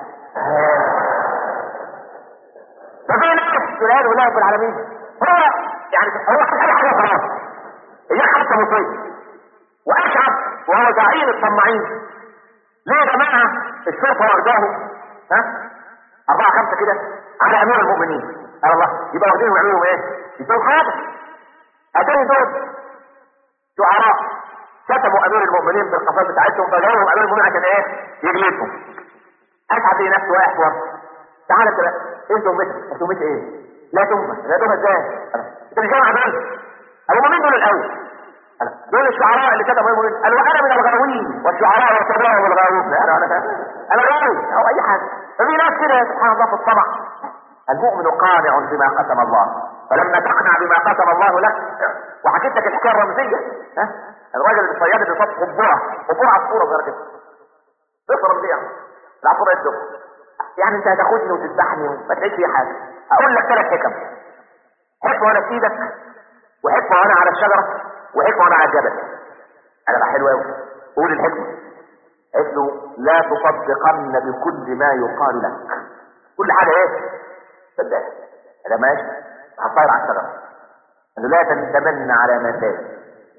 ففي ناس والعياذ بالله رب العالمين هو يعني هو حاجه حاجه خلاص هي حتى مصيبه واشعب وهو زعيم الطماعين ليه يا جماعه الشرطه واخداه ها اربعه خمسه كده على امير المؤمنين قال الله يبقى واخدينهم يعملوا ايه؟ يسووا حاجه اتاني دول شعراء كتبوا امير المؤمنين بالقصائد بتاعتهم فجابوا امير المؤمنين عشان ايه؟ يجلدهم اسعد لي نفسه واقف ورا تعالى انت بقى انت ومتى انت ومتى ايه لا تهمة لا تهمة ازاي انت مش جامع دول قالوا مين دول الاول دول الشعراء اللي كتبوا المؤمنين قالوا انا من الغاوين والشعراء والشعراء والغاوون انا انا انا غاوي او اي حاجه ففي ناس كده سبحان الله في الطبع المؤمن قانع بما قسم الله فلما تقنع بما قسم الله لك وحكيت لك الحكايه الرمزيه ها الراجل الصياد اللي صاب قبوره قبوره عصفوره صغيره كده تفرم دي العصفوره يدق يعني انت هتاخدني وتذبحني وما تعيش فيه حاجه اقول لك ثلاث حكم حكمه وانا في ايدك وحكمه وانا على الشجره وحكمه وانا على الجبل انا بقى حلو قوي قول الحكمه قالت له لا تصدقن بكل ما يقال لك كل حاجه ايه صدق انا ماشي هطير على الشجره قال له لا تتمنى على ما فات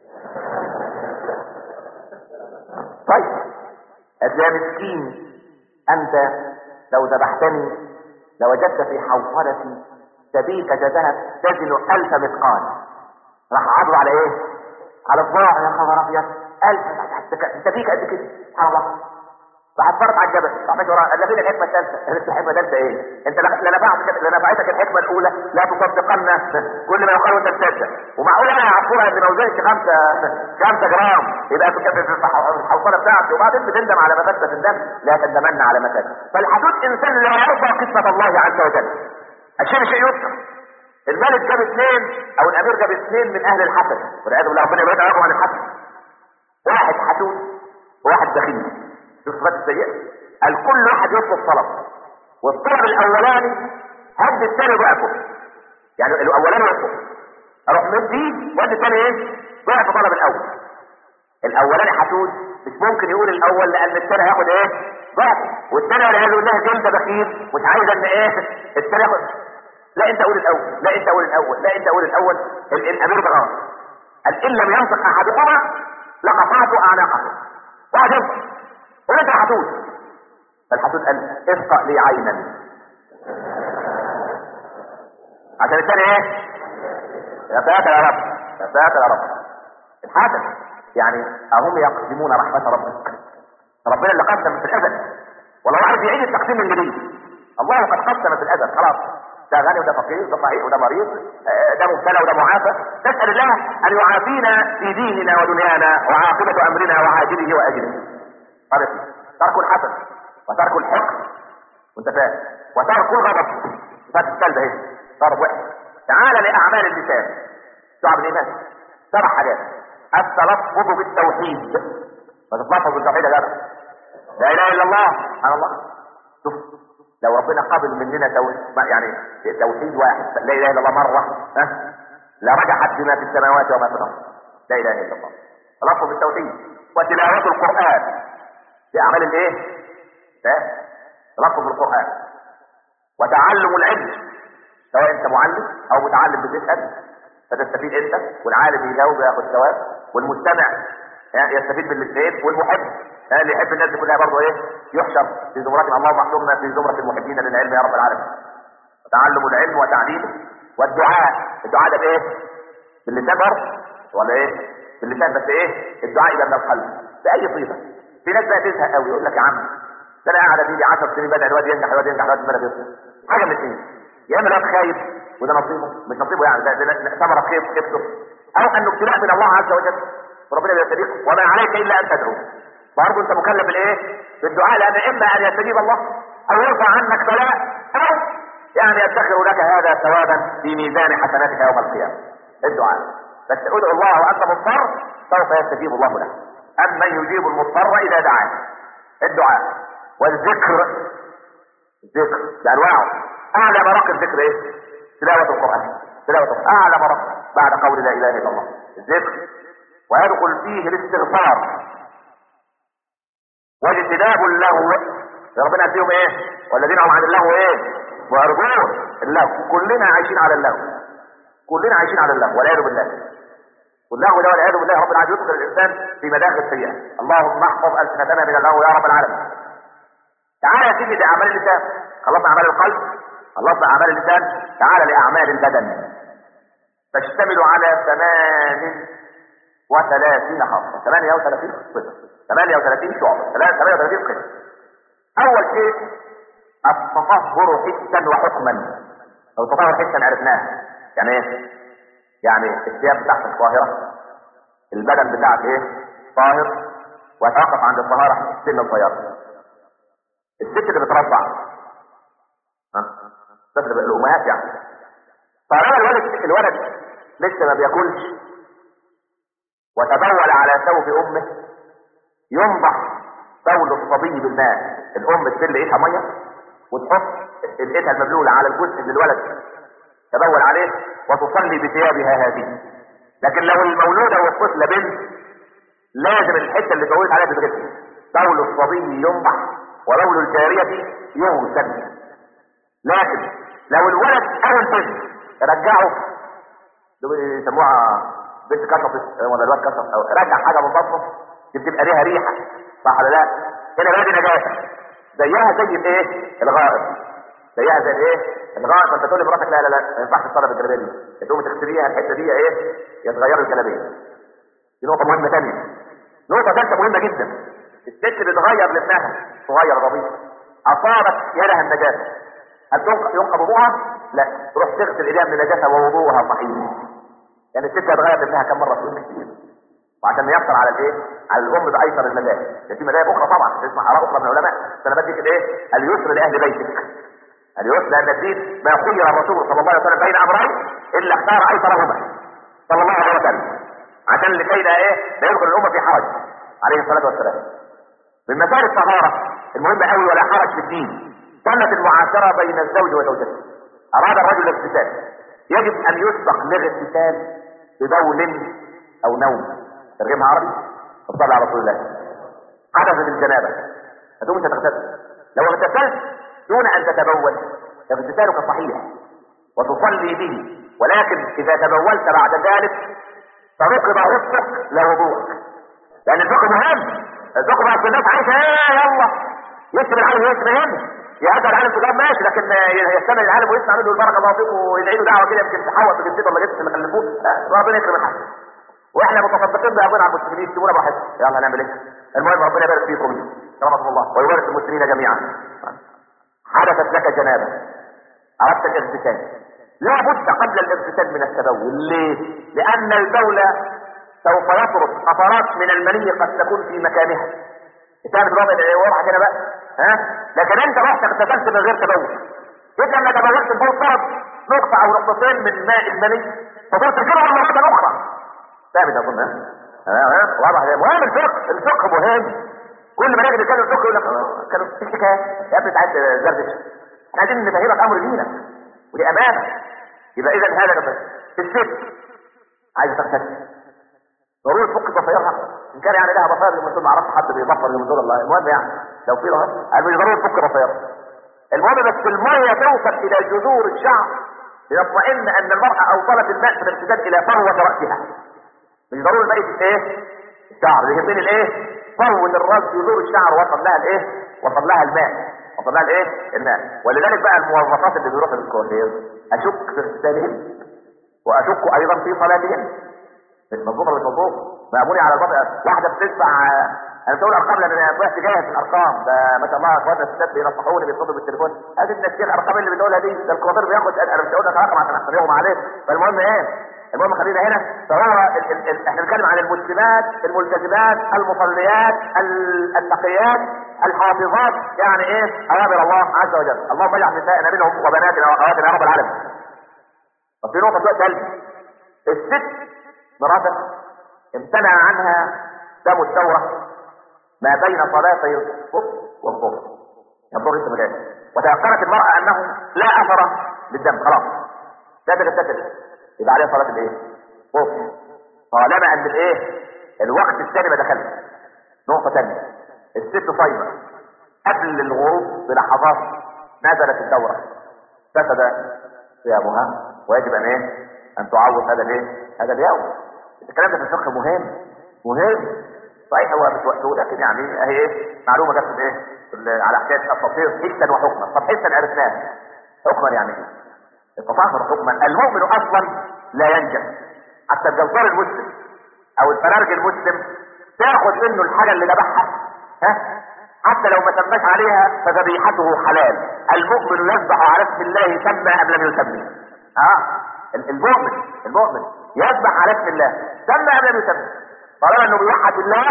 طيب قالت له يا مسكين انت لو ذبحتني لوجدت في حوصلتي سبيكة ذهب تزن ألف مثقال راح عرضوا على ايه؟ على الضاع يا خبر ابيض ألف سبيكة قد كده سبحان الله راح اتفرج على الجبل راح ماشي وراه قال فين الحكمه الثالثه؟ قالت الحكمه الثالثه ايه؟ انت لا نفعت لا نفعتك الحكمه الاولى لا تصدقن كل ما يقال وانت تصدق ومعقول انا عصفوره ان ما وزنش 5 5 جرام يبقى في الحوصله بتاعتي وبعدين بتندم على ما فات تندم لا تندمن على ما فات فالحدود انسان لا يرضى قسمه الله عز وجل الشيء شيء يذكر الملك جاب اثنين او الامير جاب اثنين من اهل الحسد والعياذ بالله ربنا يبعد عنهم عن الحسد واحد حسود وواحد بخيل شوف الصفات السيئة قال كل واحد يطلب طلب والطلب الاولاني هد الثاني ضعفه يعني الاولاني يطلب اروح مدي وادي الثاني ايه ضعف طلب الاول الاولاني حسود مش ممكن يقول الاول لان الثاني هياخد ايه ضعف والثاني والعياذ بالله جلد بخيل مش عايز ان ايه الثاني ياخد لا انت قول الاول لا انت قول الاول لا انت قول الاول الامير ده غلط قال ان لم ينطق احدهما لقطعت اعناقه واحد ينطق قول انت حدود فالحدود قال اسقى لي عينا عشان الثاني ايه يا ساتر يا رب يا ساتر يا رب الحسد يعني اهم يقسمون رحمة ربك ربنا اللي قسم في الازل ولو عايز يعيد التقسيم من جديد الله قد قسم في الازل خلاص ده غني وده فقير وده صحيح وده مريض آه، ده مبتلى وده معافى نسال الله ان يعافينا في ديننا ودنيانا وعاقبه امرنا وعاجله واجله هذا ترك الحسن وترك الحقد وانت فاهم وترك الغضب فات الكلب اهي ضرب وحش تعال لاعمال اللسان شعب الايمان سبع حاجات التلفظ بالتوحيد ما تتلفظ بالتوحيد يا جدع لا اله الا الله سبحان الله شوف لو ربنا قبل مننا توحيد يعني توحيد واحد لا اله الا الله مره ها لرجحت بما في السماوات وما في الارض لا اله الا الله تلفظ بالتوحيد وتلاوه القران في اعمال الايه؟ فاهم؟ تلفظ بالقران وتعلم العلم سواء انت معلم او متعلم بتسال فتستفيد انت والعالم يجاوب وياخد ثواب والمستمع يستفيد بالاثنين والمحب اللي يحب الناس دي كلها برضه ايه يحشر في زمرة اللهم احشرنا في زمرة المحبين للعلم يا رب العالمين تعلم العلم وتعليمه والدعاء الدعاء ده بايه باللسان برضه ولا ايه باللسان بس ايه الدعاء يبقى من القلب باي صيغه في ناس بقى تزهق قوي يقول لك يا عم ده انا قاعد اديلي 10 سنين بدا الواد ينجح الواد ينجح الواد البلد يصل حاجه من الاثنين يا اما الواد خايف وده نصيبه مش نصيبه يعني ده, ده ثمره خير خيبته او انه ابتلاء من الله عز وجل وربنا بيستجيب وما عليك الا ان تدعو برضه انت مكلف بالايه؟ بالدعاء لان اما ان يستجيب الله او يرفع عنك بلاء او يعني يدخر لك هذا ثوابا في ميزان حسناتك يوم القيامه الدعاء بس ادعو الله وانت مضطر سوف يستجيب الله لك اما يجيب المضطر اذا دعاه الدعاء والذكر الذكر بانواعه اعلى مراقب الذكر ايه؟ تلاوه القران تلاوه القرآن. اعلى مراقب بعد قول لا اله الا الله الذكر ويدخل فيه الاستغفار واجتناب اللغو ربنا فيهم ايه والذين هم عن اللغو ايه معرضون اللغو كلنا عايشين على اللغو كلنا عايشين على اللغو والعياذ بالله واللغو ده والعياذ بالله ربنا عايز يدخل الانسان في مداخل السيئه اللهم احفظ السنتنا من اللغو يا رب العالمين تعالى يا سيدي لاعمال اللسان خلصنا اعمال القلب خلصنا اعمال اللسان تعالى لاعمال البدن تشتمل على ثمان وثلاثين خاصة ثمانية وثلاثين قسم ثمانية وثلاثين شعبة ثمانية وثلاثين قسم أول شيء التطهر حسا وحكما التطهر حسا عرفناه يعني ايه؟ يعني الثياب بتاعتك طاهرة البدن بتاعك ايه؟ طاهر وتوقف عند الطهارة السن الصغيرة الست اللي بترضع ها؟ الست اللي الأمهات يعني طالما الولد الولد لسه ما بياكلش وتبول على ثوب امه ينضح بول الصبي بالماء الام تبل ايدها ميه وتحط ايدها المبلوله على الجزء اللي الولد تبول عليه وتصلي بثيابها هذه لكن لو المولوده والطفله بنت لازم الحته اللي بولت عليها تتغسل بول الصبي ينضح وبول الجاريه يغسل لكن لو الولد او البنت رجعه يسموها بنت كشفت ولا الواد كشف او رجع حاجه من بطنه دي بتبقى ليها ريحه صح ولا لا؟ هنا بقى دي نجاسه زيها زي الايه؟ الغائط زيها زي الايه؟ الغائط فانت تقول لمراتك لا لا لا ما ينفعش تصلي بالجلابيه دي تقوم تغسليها الحته دي ايه؟ يتغير الجلابيه دي نقطه مهمه ثانيه نقطه ثالثه مهمه جدا الست بتغير لابنها صغير رضيع اصابت يدها النجاسه هل ينقض وضوءها؟ لا تروح تغسل ايديها من النجاسه ووضوءها صحيح يعني الست هتغير ابنها كم مره في اليوم وعشان يحصل على الايه؟ على الام بايسر المذاهب ده في مذاهب اخرى طبعا تسمع اراء اخرى من العلماء بس انا بديك الايه؟ اليسر لاهل بيتك اليسر لان الدين ما خير الرسول صلى الله عليه وسلم بين امرين الا اختار ايسرهما صلى الله عليه وسلم عشان لكي لا ايه؟ لا يدخل الامه في حرج عليه الصلاه والسلام من مسائل الطهاره المهمه قوي ولا حرج في الدين سنه المعاشره بين الزوج وزوجته اراد الرجل الاغتسال يجب ان يسبق للاغتسال ببول او نوم ترجمها عربي صلى على رسول الله حدثت الجنابه هتقوم انت تغتسل لو اغتسلت دون ان تتبول اغتسالك صحيح وتصلي به ولكن اذا تبولت بعد ذلك فركب رزقك لوضوءك لان الفقه مهم الفقه بقى الناس عايشه ايه يلا يسمع العالم ويسمع هنا يهدى العالم تجاب ماشي لكن يستمع العالم ويسمع منه البركه الله فيكم ويدعي له دعوه كده يمكن تحول في جنسيته ولا جنسيته اللي خلفوه لا ربنا يكرم الحال واحنا متصدقين بأبونا على المسلمين سيبونا براحتنا يلا هنعمل ايه المهم ربنا يبارك فيكم كرمكم الله ويبارك المسلمين جميعا حدثت لك جنابه اردت الاغتسال لا بد قبل الاغتسال من التبول ليه لان البول سوف يطرد قطرات من المني قد تكون في مكانها تعمل الوضع واضحه كده بقى ها لكن انت رحت اغتسلت من غير تبول جيت لما تبولت البول طرد نقطه او نقطتين من ماء المني فترسلها مره اخرى ثابت اظن ها ها واضح مهم الفقه الفقه مهم كل ما نجي نتكلم فقه يقول لك آه، كانوا في حكايه يا ابني تعالى زردش احنا عايزين نفهمك امر دينك ودي امانه يبقى اذا هذا نفس الست عايزه تغتسل ضروري تفك ضفيرها ان كان يعني لها ضفير لما ما عرفت حد بيضفر من دون الله المهم يعني لو في ضفير قال مش ضروري تفك ضفيرها المهم بس الميه توصل الى جذور الشعر ليطمئن ان المراه اوصلت الماء من الامتداد الى فروه راسها مش ضروري بقيه الايه الشعر اللي يهمني الايه طول الراس جذور الشعر وصل لها الايه وصل لها الماء وصل لها الايه الماء ولذلك بقى الموظفات اللي بيروحوا للكوافير اشك في اغتسالهم واشك ايضا في صلاتهم مش مظبوط ولا مش مظبوط مأموني على الوضع واحده بتدفع انا بقول ارقام لان انا طلعت جاهز في الارقام ده ما شاء الله اخواتنا الستات بينصحوني بيتصلوا بالتليفون هذه الناس الارقام اللي بنقولها دي ده الكوافير بياخد انا مش هقول لك رقم عشان احسبهم عليه فالمهم ايه المهم خلينا هنا فهو ال ال ال احنا بنتكلم عن المسلمات الملتزمات المصليات التقيات الحافظات يعني ايه اوامر الله عز وجل اللهم اجعل نسائنا منهم وبناتنا واخواتنا يا رب العالمين وفي نقطه دلوقتي ثالثه الست مراتك امتنع عنها دم الثوره ما بين صلاتي الصبح والظهر الظهر لسه مجال وتيقنت المراه انه لا اثر للدم خلاص لا تغتسل يبقى عليها صلاه الايه؟ خوف طالما ان الايه؟ الوقت الثاني ما دخلش نقطه ثانيه الست صايمه قبل الغروب بلحظات نزلت الدوره فسد صيامها ويجب ان ايه؟ ان تعوض هذا الايه؟ هذا اليوم الكلام ده في الفقه مهم مهم صحيح هو مش وقته لكن يعني اهي ايه معلومه جت في ايه على حكايه التطهير حسا وحكما طب حسا عرفناه حكما يعني ايه التطهر حكما المؤمن اصلا لا ينجم حتى الجزار المسلم او الفرارج المسلم تاخد منه الحاجه اللي ذبحها ها حتى لو ما سماش عليها فذبيحته حلال المؤمن يذبح على اسم الله سمى ام لم يسمي ها المؤمن المؤمن يذبح على اسم الله سمى ام لم يسمي طالما انه بيوحد الله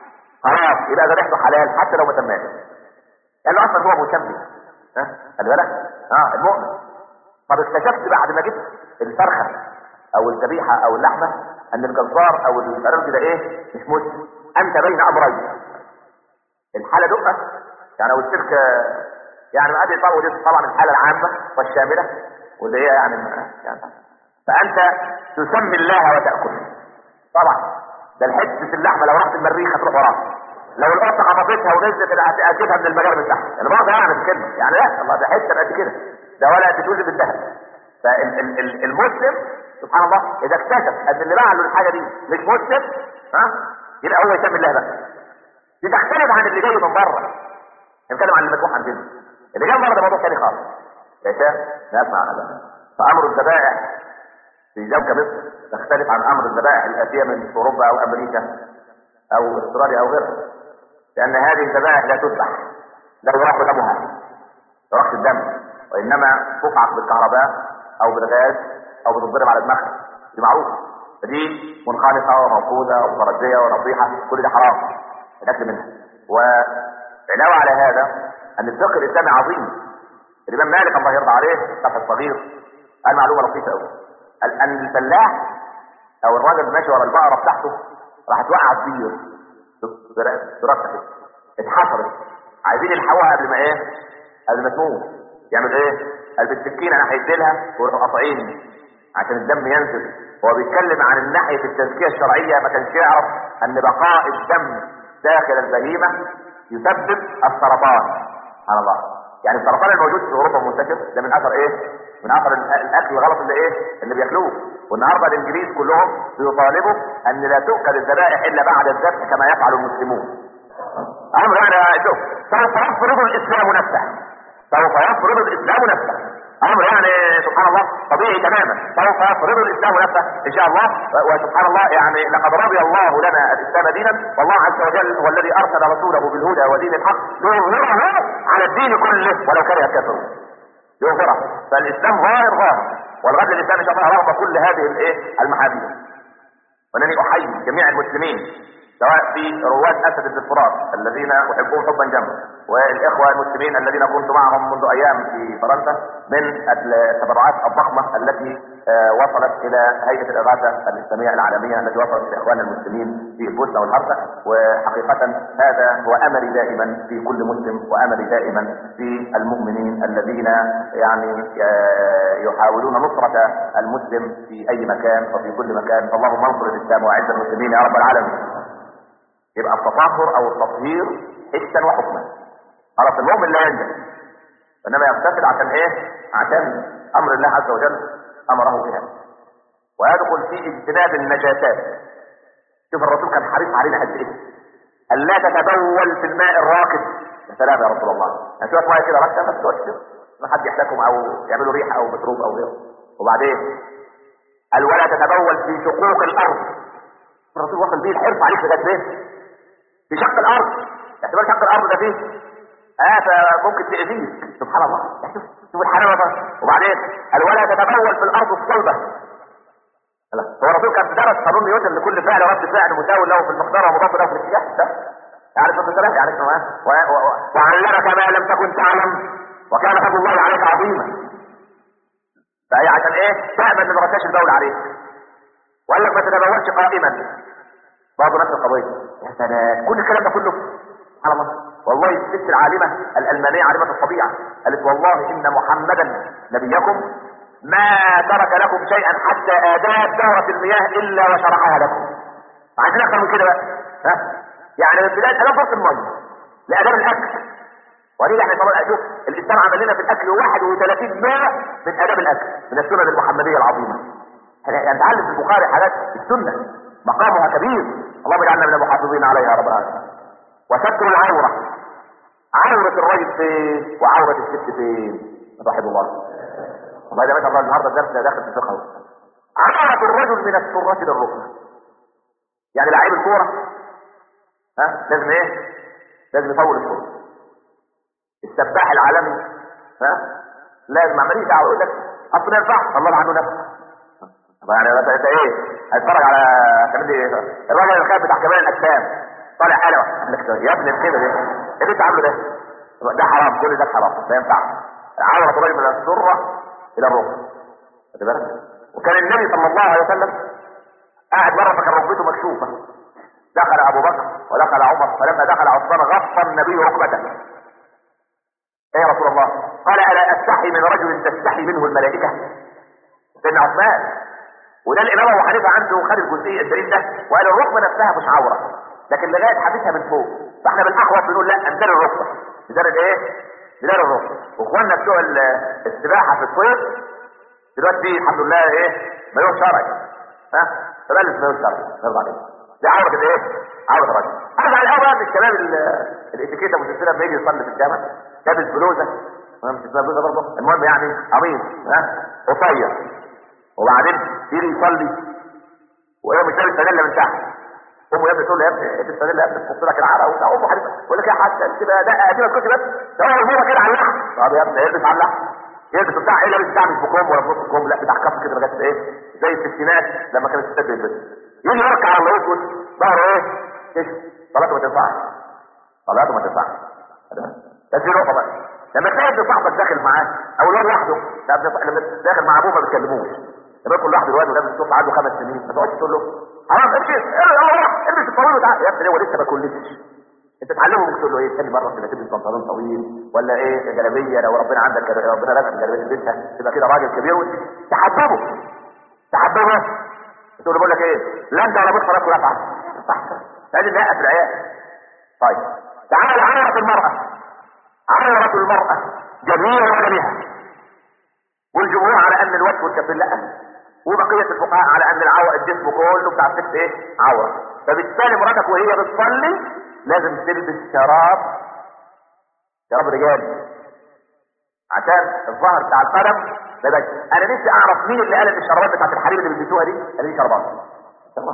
خلاص يبقى ذبيحته حلال حتى لو ما سماش لانه اصلا هو مسمي ها خلي بالك اه المؤمن طب اكتشفت بعد ما جبت الفرخه او الذبيحه او اللحمه ان الجزار او الفرخ ده ايه مش مسلم انت بين امرين الحاله دقه يعني لو السلك يعني ما ادري طبعا طبعا الحاله العامه والشامله واللي هي يعني, يعني فانت تسمي الله وتاكل طبعا ده الحته اللحمه لو رحت المريخ هتروح وراها لو القطه خطفتها ونزلت هتجيبها من المجال من تحت انا برضه يعني في كلمه يعني لا الله ده حته قد كده ده ولا تجوز بالذهب فالمسلم سبحان الله اذا اكتشف ان اللي باع له الحاجه دي مش مسلم ها يبقى هو يسمي الله بقى دي تختلف عن اللي جاي من بره نتكلم عن المذبوح عندنا اللي جاي من بره ده موضوع ثاني خالص يا شيخ نسمع هذا فامر الذبائح في زوجة مصر تختلف عن امر الذبائح الاتيه من اوروبا او امريكا او استراليا او غيرها لان هذه الذبائح لا تذبح لا يراق دمها يراق الدم وانما تفعق بالكهرباء او بالغاز او بتضرب على دماغها دي معروفه فدي منخنقه وموقوذه ومترديه ونصيحه كل ده حرام الاكل منها وعلاوه على هذا ان الفقه الاسلامي عظيم الامام مالك الله يرضى عليه فتح الصغير قال معلومه لطيفه قوي قال ان الفلاح او الراجل ماشي ورا البقره بتاعته راح توقع الطير دراسه كده اتحصرت عايزين يلحقوها قبل ما ايه قبل ما تموت يعمل ايه قال بالسكينه ناحيه ديلها ويروحوا قاطعين عشان الدم ينزل هو بيتكلم عن الناحيه التزكيه الشرعيه ما كانش يعرف ان بقاء الدم داخل البهيمه يسبب السرطان سبحان الله يعني السرطان الموجود في اوروبا منتشر ده من اثر ايه؟ من اثر الاكل الغلط اللي ايه؟ اللي بياكلوه والنهارده الانجليز كلهم بيطالبوا ان لا تؤكل الذبائح الا بعد الذبح كما يفعل المسلمون. امر يعني شوف سوف يفرض الاسلام نفسه سوف يفرض الاسلام نفسه امر يعني سبحان الله طبيعي تماما سوف يفرض الاسلام نفسه ان شاء الله وسبحان الله يعني لقد رضي الله لنا الاسلام دينا والله عز وجل هو الذي ارسل رسوله بالهدى ودين الحق ليظهره على الدين كله ولو كره الكافرون يظهره فالاسلام ظاهر ظاهر والغد الاسلام ان شاء الله رغم كل هذه الايه المحاذير وانني احيي جميع المسلمين سواء في رواد اسد الفرات الذين احبهم حبا جما والاخوه المسلمين الذين كنت معهم منذ ايام في فرنسا من التبرعات الضخمه التي آه، وصلت الى هيئه الاغاثه الاسلاميه العالميه التي وصلت لاخواننا المسلمين في البوسنه والهرسك وحقيقه هذا هو املي دائما في كل مسلم واملي دائما في المؤمنين الذين يعني آه، يحاولون نصره المسلم في اي مكان وفي كل مكان فاللهم انصر الاسلام واعز المسلمين يا رب العالمين يبقى التطهر او التطهير حسا وحكما خلاص المؤمن لا ينجح انما يغتسل عشان ايه عشان امر الله عز وجل امره بها ويدخل في اجتناب النجاسات شوف الرسول كان حريص علينا قد ايه الا تتبول في الماء الراكد يا سلام يا رسول الله يعني شويه ميه كده رشه بس كده ما حد يحتكم او يعملوا ريحه او مشروب او غيره وبعدين قال ولا تتبول في شقوق الارض الرسول وصل بيه الحرص عليك لغايه ايه في شق الارض اعتبار شق الارض ده فيه اه فممكن تأذيك سبحان الله شوف شوف الحلاوه ده وبعدين قال ولا تتبول في الارض الصلبه هو الرسول كان درس قانون نيوتن لكل فعل رد فعل مساوي له في المقدار ومضاف له في الاتجاه ده يعرف يعني الصلاه يعني وعلمك ما لم تكن تعلم وكان فضل الله عليك عظيما فهي عشان ايه تأمن ما غشاش الدولة عليك وقال لك ما تتبولش قائما برضه نفس القضيه يا سلام كل الكلام ده كله سبحان الله والله الست العالمه الالمانيه عالمه الطبيعه قالت والله ان محمدا نبيكم ما ترك لكم شيئا حتى اداب دورة المياه الا وشرحها لكم عايزين اكثر من كده بقى ها يعني من بدايه اداب فرص الميه لاداب الاكل وليه احنا طبعا اشوف الاسلام عمل لنا في الاكل 31 نوع من اداب الاكل من السنن المحمديه العظيمه يعني نتعلم في البخاري حاجات السنه مقامها كبير اللهم اجعلنا من المحافظين عليها رب العالمين وستر العورة عورة الرجل فين وعورة الست فين رحم الله والله ده ما شاء الله النهارده الدرس ده داخل في الفقه عورة الرجل من السرة للركبة يعني لعيب الكورة ها لازم ايه لازم يطول الكورة السباح العالمي ها لازم عمال يدعو يقول لك اصل ما ينفعش الله عنه نفسه يعني انت ايه هتتفرج على كمان ايه الراجل الخايف بتاع كمال الاجسام طالع حلوه يا ابني الكده ده ايه اللي انت عامله ده ده حرام كل ده حرام ما ينفعش عورة الرجل من السرة الى الركبة خد بالك وكان النبي صلى الله عليه وسلم قاعد مره فكان ركبته مكشوفه دخل ابو بكر ودخل عمر فلما دخل عثمان غطى النبي ركبته ايه يا رسول الله قال الا استحي من رجل تستحي منه الملائكه سيدنا عثمان وده الامام ابو حنيفه عنده خد الجزئيه الدليل ده وقال الركبه نفسها مش عوره لكن لغايه حديثها من فوق فاحنا بالاحوط بنقول لا امدار الركبه امدار ايه؟ امدار الركبه واخواننا بتوع السباحه في الصيف دلوقتي الحمد لله ايه مليون شرعي ها فبلش مليون شرعي نرضى عليه دي عوره الايه؟ عوره الرجل ارجع الاول بقى من الشباب الاتيكيتا مسلسله لما يجي يصلي في الجامع لابس بلوزه مش بلوزه برضه المهم يعني عظيم ها قصير وبعدين يجي يصلي وهي مش لابس فانيلا من تحت امه يا ابني تقول له يا ابني البس فانيلا يا ابني تحط لك العرق وبتاع امه حبيبي يقول لك يا حاج كده ده ادي بس بس ده هو الموضه كده على اللحم طب يا ابني البس على اللحم يلبس بتاع ايه لابس بتاع مش بكم ولا بنص كم لا بتاع كف كده لغايه ايه زي الستينات لما كانت الستات بيلبس يجي يركع على يسود ظهره ايه كده صلاته ما تنفعش صلاته ما تنفعش بس دي نقطه بقى لما تلاقي ابن صاحبك داخل معاه او الواد لوحده لما داخل مع ابوه ما بيتكلموش لما يكون لوحده الواد ولابس الصوت عنده خمس سنين ما تقعدش تقول له حرام امشي الله البس الطويل وتعالى يا ابني هو لسه ما كلتش انت تعلمه ممكن تقول له ايه تاني مره كده تلبس بنطلون طويل ولا ايه جلابيه لو ربنا عندك ربنا رزقك جلابيه تلبسها تبقى كده راجل كبير تحببه تحببه تقول له بقول لك ايه لا انت ولا بص خلاص ولا افعل صح لازم نقف العيال طيب تعال عورة المرأة عورة المرأة جميع بدنها والجمهور على ان الوجه والكفين لا وبقية الفقهاء على ان العورة الجسم كله بتاع الست ايه عورة فبالتالي مراتك وهي بتصلي لازم تلبس شراب شراب رجال عشان الظهر بتاع القدم ما يبقاش انا نفسي اعرف مين اللي قال ان الشرابات بتاعت الحريم اللي بيلبسوها دي اللي دي شرابات شرابات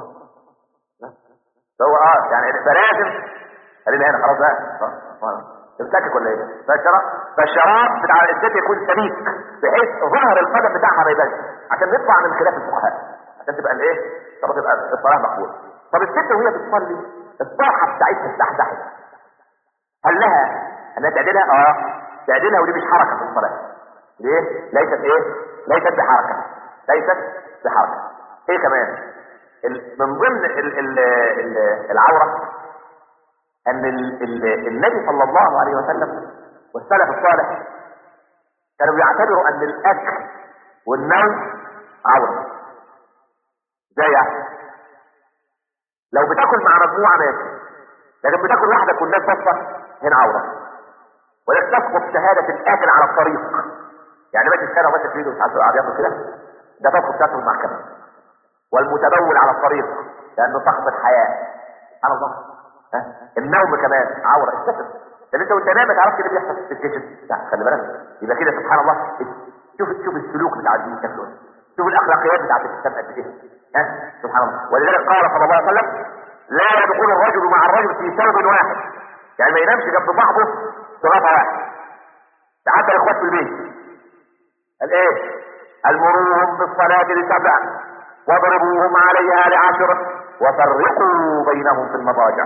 هو اه يعني فلازم خلينا هنا خلاص بقى تمسكك ولا ايه؟ فالشراب فالشراب بتاع الست يكون سميك بحيث ظهر القدم بتاعها ما يبانش عشان نطلع من خلاف الفقهاء عشان تبقى الايه؟ عشان تبقى الصلاه مقبوله طب الست وهي بتصلي الطرحه بتاعتها استحدحت هل لها انها تعدلها؟ اه تعدلها ودي مش حركه في الصلاه ليه؟ ليست ايه؟ ليست بحركه ليست بحركه ايه كمان؟ ال- من ضمن ال ال ال العوره ان ال ال النبي صلى الله عليه وسلم والسلف الصالح كانوا بيعتبروا ان الاكل والنوم عوره ازاي يعني؟ لو بتاكل مع مجموعه ماشي لكن بتاكل وحدك والناس بصه هنا عوره ولا تسقط شهاده الاكل على الطريق يعني ماشي السنه وماشي في ايده مش عارف قاعد ياكل كده ده تسقط شهاده المحكمه والمتبول على الطريق لانه سقط الحياه سبحان الله ها؟ النوم كمان عوره استفد ده انت وانت نايم ما تعرفش اللي بيحصل في الكيتشن لا خلي بالك يبقى كده سبحان الله شوف شوف السلوك بتاع الدين شكله إيه. شوف الاخلاقيات بتاعت الاسلام قد ايه ها سبحان الله ولذلك قال صلى الله عليه وسلم لا يدخل الرجل مع الرجل في ثوب واحد يعني ما ينامش جنب صاحبه في غطا واحد ده حتى الاخوات في البيت قال ايه المروهم بالصلاه لسبع واضربوهم عليها لعشر وفرقوا بينهم في المضاجع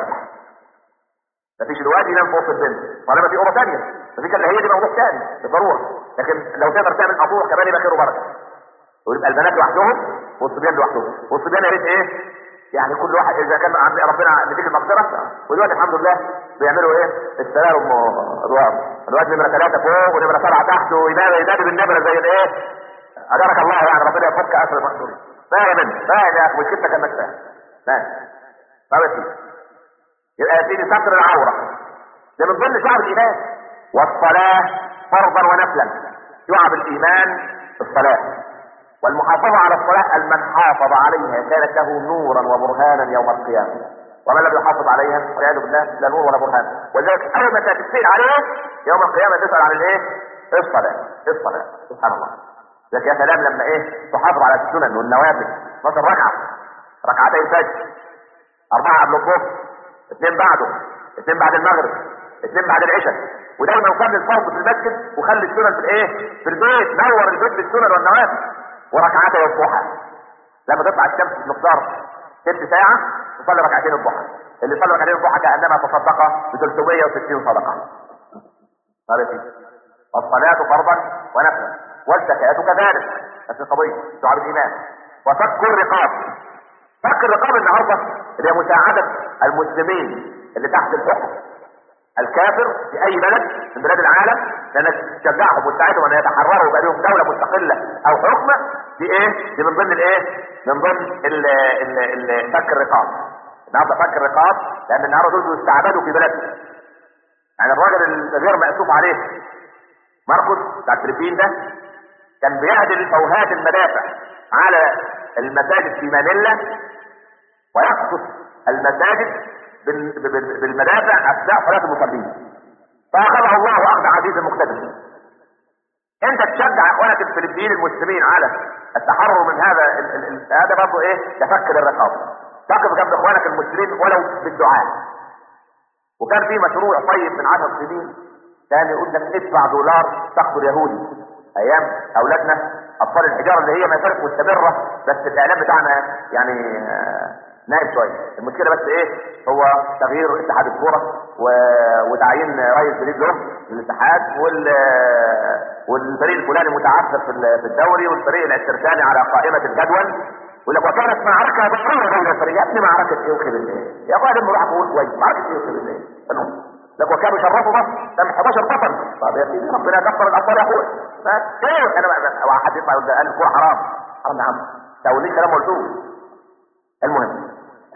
مفيش الواد ينام فوق البنت طالما في اوضه ثانيه مفيش الا هي دي موضوع ثاني بالضروره لكن لو تقدر تعمل اضوع كمان يبقى خير وبركه ويبقى البنات لوحدهم والصبيان لوحدهم والصبيان يا ريت ايه يعني كل واحد اذا كان عند ربنا نديك المغفره ودلوقتي الحمد لله بيعملوا ايه السلام ادوار الواد نمره ثلاثه فوق ونمره سبعه تحت وينادي ينادي بالنمره زي الايه اجرك الله يعني ربنا يفك اسر المقصود فاهم انت فاهم يا اخي مشكلتك انك فاهم فاهم طب يا سيدي يبقى يا سيدي ستر العوره ده من ضمن شعب الايمان والصلاه فرضا ونفلا شعب الايمان الصلاه والمحافظة على الصلاة من حافظ عليها كانت له نورا وبرهانا يوم القيامة ومن لم يحافظ عليها والعياذ بالله لا نور ولا برهان ولذلك أول ما تسأل عليه يوم القيامة تسأل عن الإيه؟ الصلاة الصلاة سبحان الله لك يا سلام لما إيه تحافظ على السنن والنوافل مثلا ركعة ركعتي الفجر أربعة قبل الظهر اثنين بعده اثنين بعد المغرب اثنين بعد العشاء ودايما نصلي الفرض في المسجد وخلي السنن في الايه؟ في البيت نور البيت بالسنن والنوافل وركعتي الضحى لما تطلع الشمس بمقدار ست ساعة تصلي ركعتين الضحى اللي صلى ركعتين الضحى كأنما تصدق ب 360 صدقة هذا فيه الصلاة فرضا ونفلا والزكاة كذلك نفس القضية دعاء الإيمان وفك الرقاب فك الرقاب النهارده اللي هي مساعدة المسلمين اللي تحت الحكم الكافر في اي بلد من بلاد العالم لانك تشجعهم وتساعدهم ان يتحرروا ويبقى لهم دوله مستقله او حكم دي ايه؟ دي من ضمن الايه؟ من ضمن ال ال ال فك الرقاب. النهارده فك الرقاب لان النهارده دول استعبدوا في بلدهم. يعني الراجل الغير مأسوف عليه ماركوس بتاع الفلبين ده كان بيعدل فوهات المدافع على المساجد في مانيلا ويقصف المساجد بالمدافع اثناء صلاه المصلين فاخذه الله اخذ عزيز مقتدر انت تشجع اخوانك الفلبيين المسلمين على التحرر من هذا ال ال ال هذا برضه ايه تفك للرقابه تقف جنب اخوانك المسلمين ولو بالدعاء وكان في مشروع طيب من عشر سنين كان يقول لك ادفع دولار تقتل يهودي ايام اولادنا اطفال الحجاره اللي هي ما زالت مستمره بس الاعلام بتاعنا يعني آه نايم شويه المشكله بس ايه هو تغيير اتحاد الكوره و... وتعيين رئيس جديد له للاتحاد وال... والفريق الفلاني متعثر في ال- في الدوري والفريق التركاني على قائمه الجدول يقول لك وكانت معركه ضروريه بين الفريق يا ابني معركه ايه وخير الله يا اخويا ده راح اقول كويس معركه ايه وخير الله المهم لك وكانوا شرفوا مصر كان 11 بطل طب يا سيدي ربنا يكفر الابطال يا اخويا ايه انا بقى واحد يطلع يقول ده قال الكوره حرام حرام يا عم توليد كلام قلتوه المهم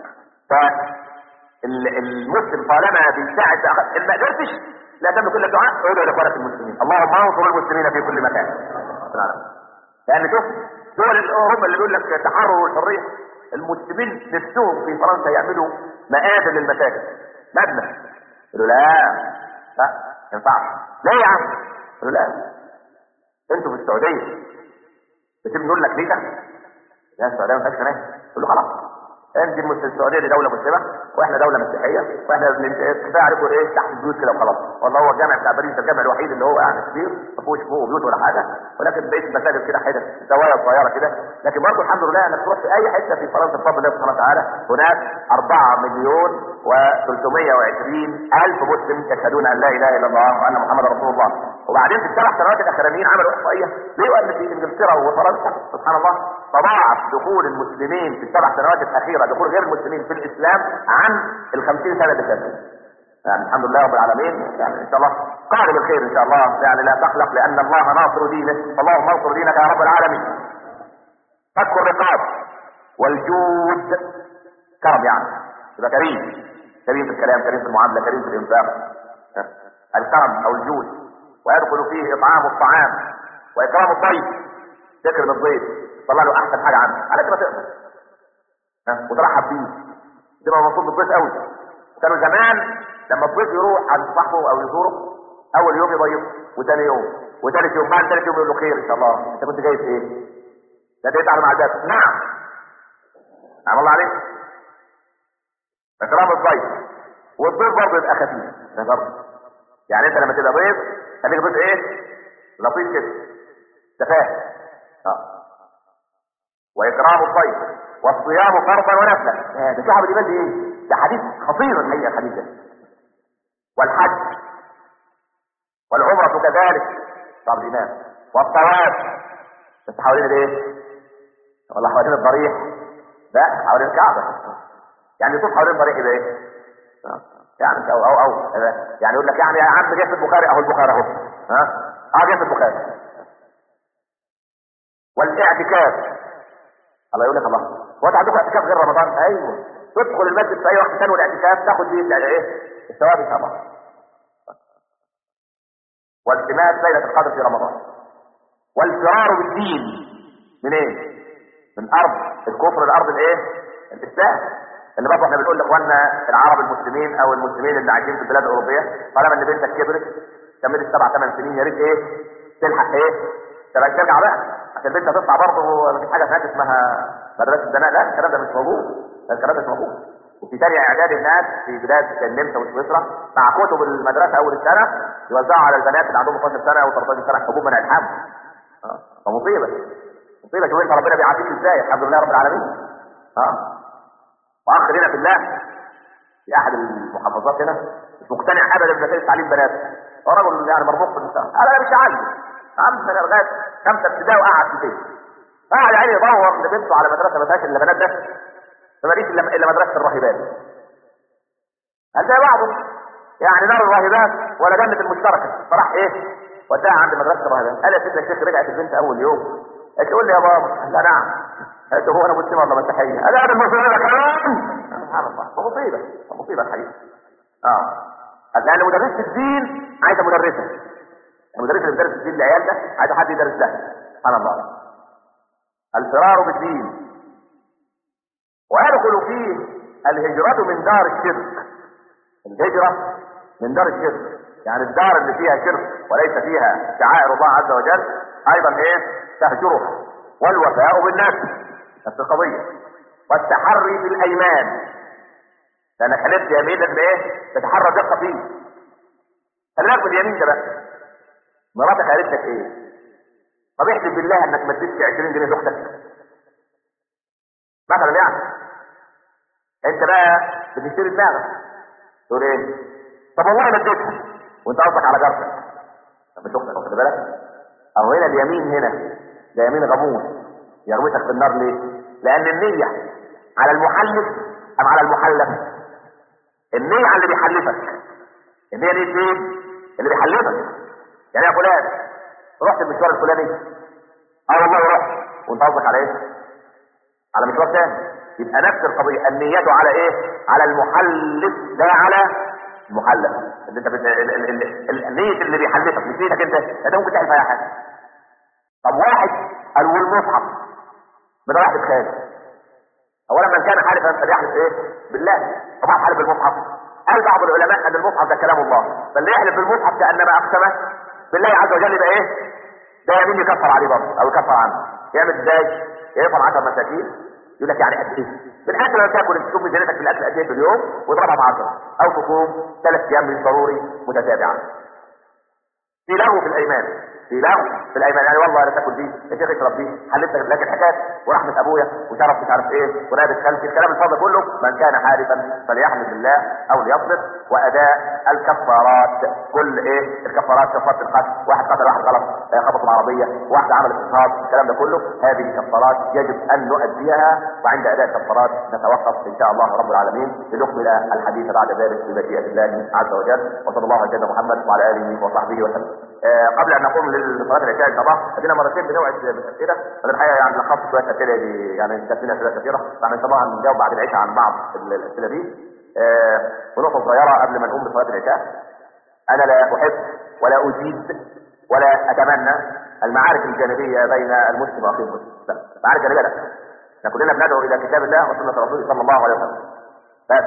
فالمسلم طالما بيساعد بأخ- ان ما قدرتش لا تعمل كل الدعاء ادعو لاخوانك المسلمين اللهم انصر المسلمين في كل مكان لان شوف دول اوروبا اللي بيقول لك التحرر والحريه المسلمين نفسهم في فرنسا يعملوا مآذن للمساجد مبنى يقولوا لا لا ما ينفعش ليه يا عم؟ يقولوا لا انتوا في السعوديه بتبنوا لك بيتك يا السعوديه ما فيهاش ناس تقول له خلاص انت مس- السعوديه دي دوله مسلمه واحنا دوله مسيحيه واحنا بن- كفايه عليكم ايه تحت البيوت كده وخلاص والله هو الجامع بتاع باريس الجامع الوحيد اللي هو يعني كبير ما فيهوش فوق بيوت ولا حاجه ولكن بقيه المساجد كده حتت زوايا صغيره كده لكن برضه الحمد لله انك تروح في اي حته في فرنسا بفضل الله سبحانه وتعالى هناك 4 مليون و320 الف مسلم يشهدون ان لا اله الا الله وان محمد رسول الله وبعدين في السبع سنوات الاخرانيين عملوا احصائيه ليه ان في انجلترا وفرنسا سبحان الله تضاعف دخول المسلمين في السبع سنوات الاخيره دخول غير المسلمين في الاسلام عن ال 50 سنه اللي فاتت يعني الحمد لله رب العالمين يعني ان شاء الله قادم الخير ان شاء الله يعني لا تقلق لان الله ناصر دينه اللهم انصر دينك يا رب العالمين فك الرقاب والجود كرم يعني يبقى كريم كريم في الكلام كريم في المعامله كريم في الانفاق الكرم او الجود ويدخل فيه اطعام الطعام واكرام الضيف تكرم الضيف طلع له احسن حاجه عنه على كده تقدر ها؟ وترحب بيه تبقى مبسوط بالضيف قوي كانوا زمان لما الضيف يروح عند صاحبه او يزوره اول يوم يضيفه وثاني يوم وثالث يوم بعد ثالث يوم يقول له خير ان شاء الله انت كنت جاي في ايه؟ ده جيت على مع الباب نعم نعم الله عليك اكرام الضيف والضيف برضه يبقى خفيف ده برضه يعني انت لما تبقى ضيف خليك ضيف ايه؟ لطيف كده تفاهم اه واكرام الضيف والصيام فرضا ونفلا آه، ده شعب الايمان دي ايه؟ ده حديث خطير الحقيقه الحديث ده والحج والعمرة كذلك شعب الايمان والطواف بس حوالين الايه؟ ولا حوالين الضريح لا حوالين الكعبة يعني يطوف حوالين الضريح يبقى ايه؟ آه. يعني او او او يعني يقول لك يعني يا عم جاي في البخاري اهو البخاري اهو ها؟ اه جاي في البخاري والاعتكاف الله يقول لك الله هو انت عندكم اعتكاف غير رمضان ايوه تدخل المسجد في اي وقت ثاني والاعتكاف تاخد فيه يعني ايه الثواب ان شاء الله والتماس ليله القدر في رمضان والفرار بالدين من ايه من ارض الكفر لارض الايه الاسلام اللي برضه احنا بنقول لاخواننا العرب المسلمين او المسلمين اللي عايشين في البلاد الاوروبيه طالما ان بنتك كبرت كملت سبع ثمان سنين يا ريت ايه تلحق ايه تبقى ترجع بقى عشان البنت هتطلع برضه مفيش حاجه هناك اسمها مدرسه البنات لا الكلام ده مش موجود ده الكلام ده مش موجود وفي تاني اعداد الناس في بلاد النمسا وسويسرا مع كتب المدرسه اول السنه يوزعوا على البنات اللي عندهم 12 سنه او 13 سنه حبوب منع الحمل اه فمصيبه مصيبه شوف انت ربنا بيعافيك ازاي الحمد لله رب العالمين اه واخ لنا في الله في احد المحافظات هنا مش مقتنع ابدا بمسائل تعليم بنات هو رجل يعني مرموق في المستوى انا مش عايز عم سنه لغايه خمسه ابتدائي وقعد في البيت قاعد يعني يدور لبنته على مدرسه ما فيهاش الا بنات بس ما ماليش الا الا مدرسه الراهبات هل زي بعضه يعني نار الراهبات ولا جنه المشتركه فراح ايه وداها عند مدرسه الراهبات قال يا سيدنا الشيخ رجعت البنت اول يوم قالت تقول لي يا بابا لا نعم قالت له هو انا مسلمه ولا مسيحيه؟ قال انا مسلمه ده كلام سبحان الله مصيبه مصيبه الحقيقه اه لان مدرسه الدين عايزه مدرسه المدرس اللي بيدرس الدين للعيال ده عايز حد يدرس لها سبحان الله الفرار بالدين ويدخل فيه الهجرة من دار الشرك الهجرة من دار الشرك يعني الدار اللي فيها شرك وليس فيها شعائر الله عز وجل ايضا ايه تهجرها والوفاء بالنفس نفس القضية والتحري بالايمان لانك حلفت يمين لازم ايه تتحرى دقة فيه خلي بالك من اليمين ده بقى مراتك قالت لك ايه طب احلف بالله انك ما تديش 20 جنيه لاختك مثلا يعني انت بقى بتشتري دماغك تقول ايه طب والله ما اديتها وانت قصدك على جارتك طب مش اختك واخد بالك اهو هنا اليمين هنا ده يمين غموس يغمسك في النار ليه لان النية على المحلف ام على المحلف النية على اللي بيحلفك النية دي مين اللي بيحلفك يعني يا فلان رحت المشوار الفلاني اه والله رحت وانت قصدك على ايه على مشوار تاني يبقى نفس القضية النية على ايه على المحلف لا على المحلف اللي انت بت... ال... ال... ال... ال... النية اللي بيحلفك مش نيتك انت انت ممكن تحلف اي حاجة طب واحد قال والمصحف من واحد خالد اولا من كان حالفا فليحلف ايه بالله طبعا حالف بالمصحف قال بعض العلماء ان المصحف ده كلام الله فاللي يحلف بالمصحف كانما اقسم بالله عز وجل يبقى ايه ده مين يكفر عليه برضه او يكفر عنه يعمل ازاي يفطر 10 مساكين يقول لك يعني قد ايه بالاكل لو تاكل انت تشوف ميزانيتك في الاكل قد ايه في اليوم واضربها في 10 او تصوم ثلاث ايام مش ضروري متتابعه في لغو في الايمان في لغو في الايمان يعني والله لا تاكل دي يا شيخ اشرب دي حلفت لكن حكايه ورحمه ابويا وشرف مش عارف ايه ورابط خلفي الكلام الفاضي كله من كان حالفا فليحمد الله او ليصبر واداء الكفارات كل ايه الكفارات كفاره القتل واحد قتل واحد غلط آه، خبط العربيه واحد عمل اضطهاد الكلام ده كله هذه كفارات يجب ان نؤديها وعند اداء الكفارات نتوقف ان شاء الله رب العالمين لنكمل الحديث بعد ذلك بمشيئه الله عز وجل وصلى الله على سيدنا محمد وعلى اله وصحبه وسلم آه، قبل ان نقوم لصلاه العشاء ان شاء الله ادينا مرتين بنوعد بالاسئله انا الحقيقه يعني لخصت شويه اسئله دي يعني كانت لنا اسئله كثيره فاحنا ان شاء الله هنجاوب بعد العشاء عن بعض ال- الاسئله دي آه، ونقطه صغيره قبل ما نقوم بصلاه العشاء انا لا احب ولا اجيد ولا اتمنى المعارك الجانبيه بين المسلم واخيه المسلم لا معارك جانبيه لا احنا كلنا بندعو الى كتاب الله وسنه رسوله صلى الله عليه وسلم بس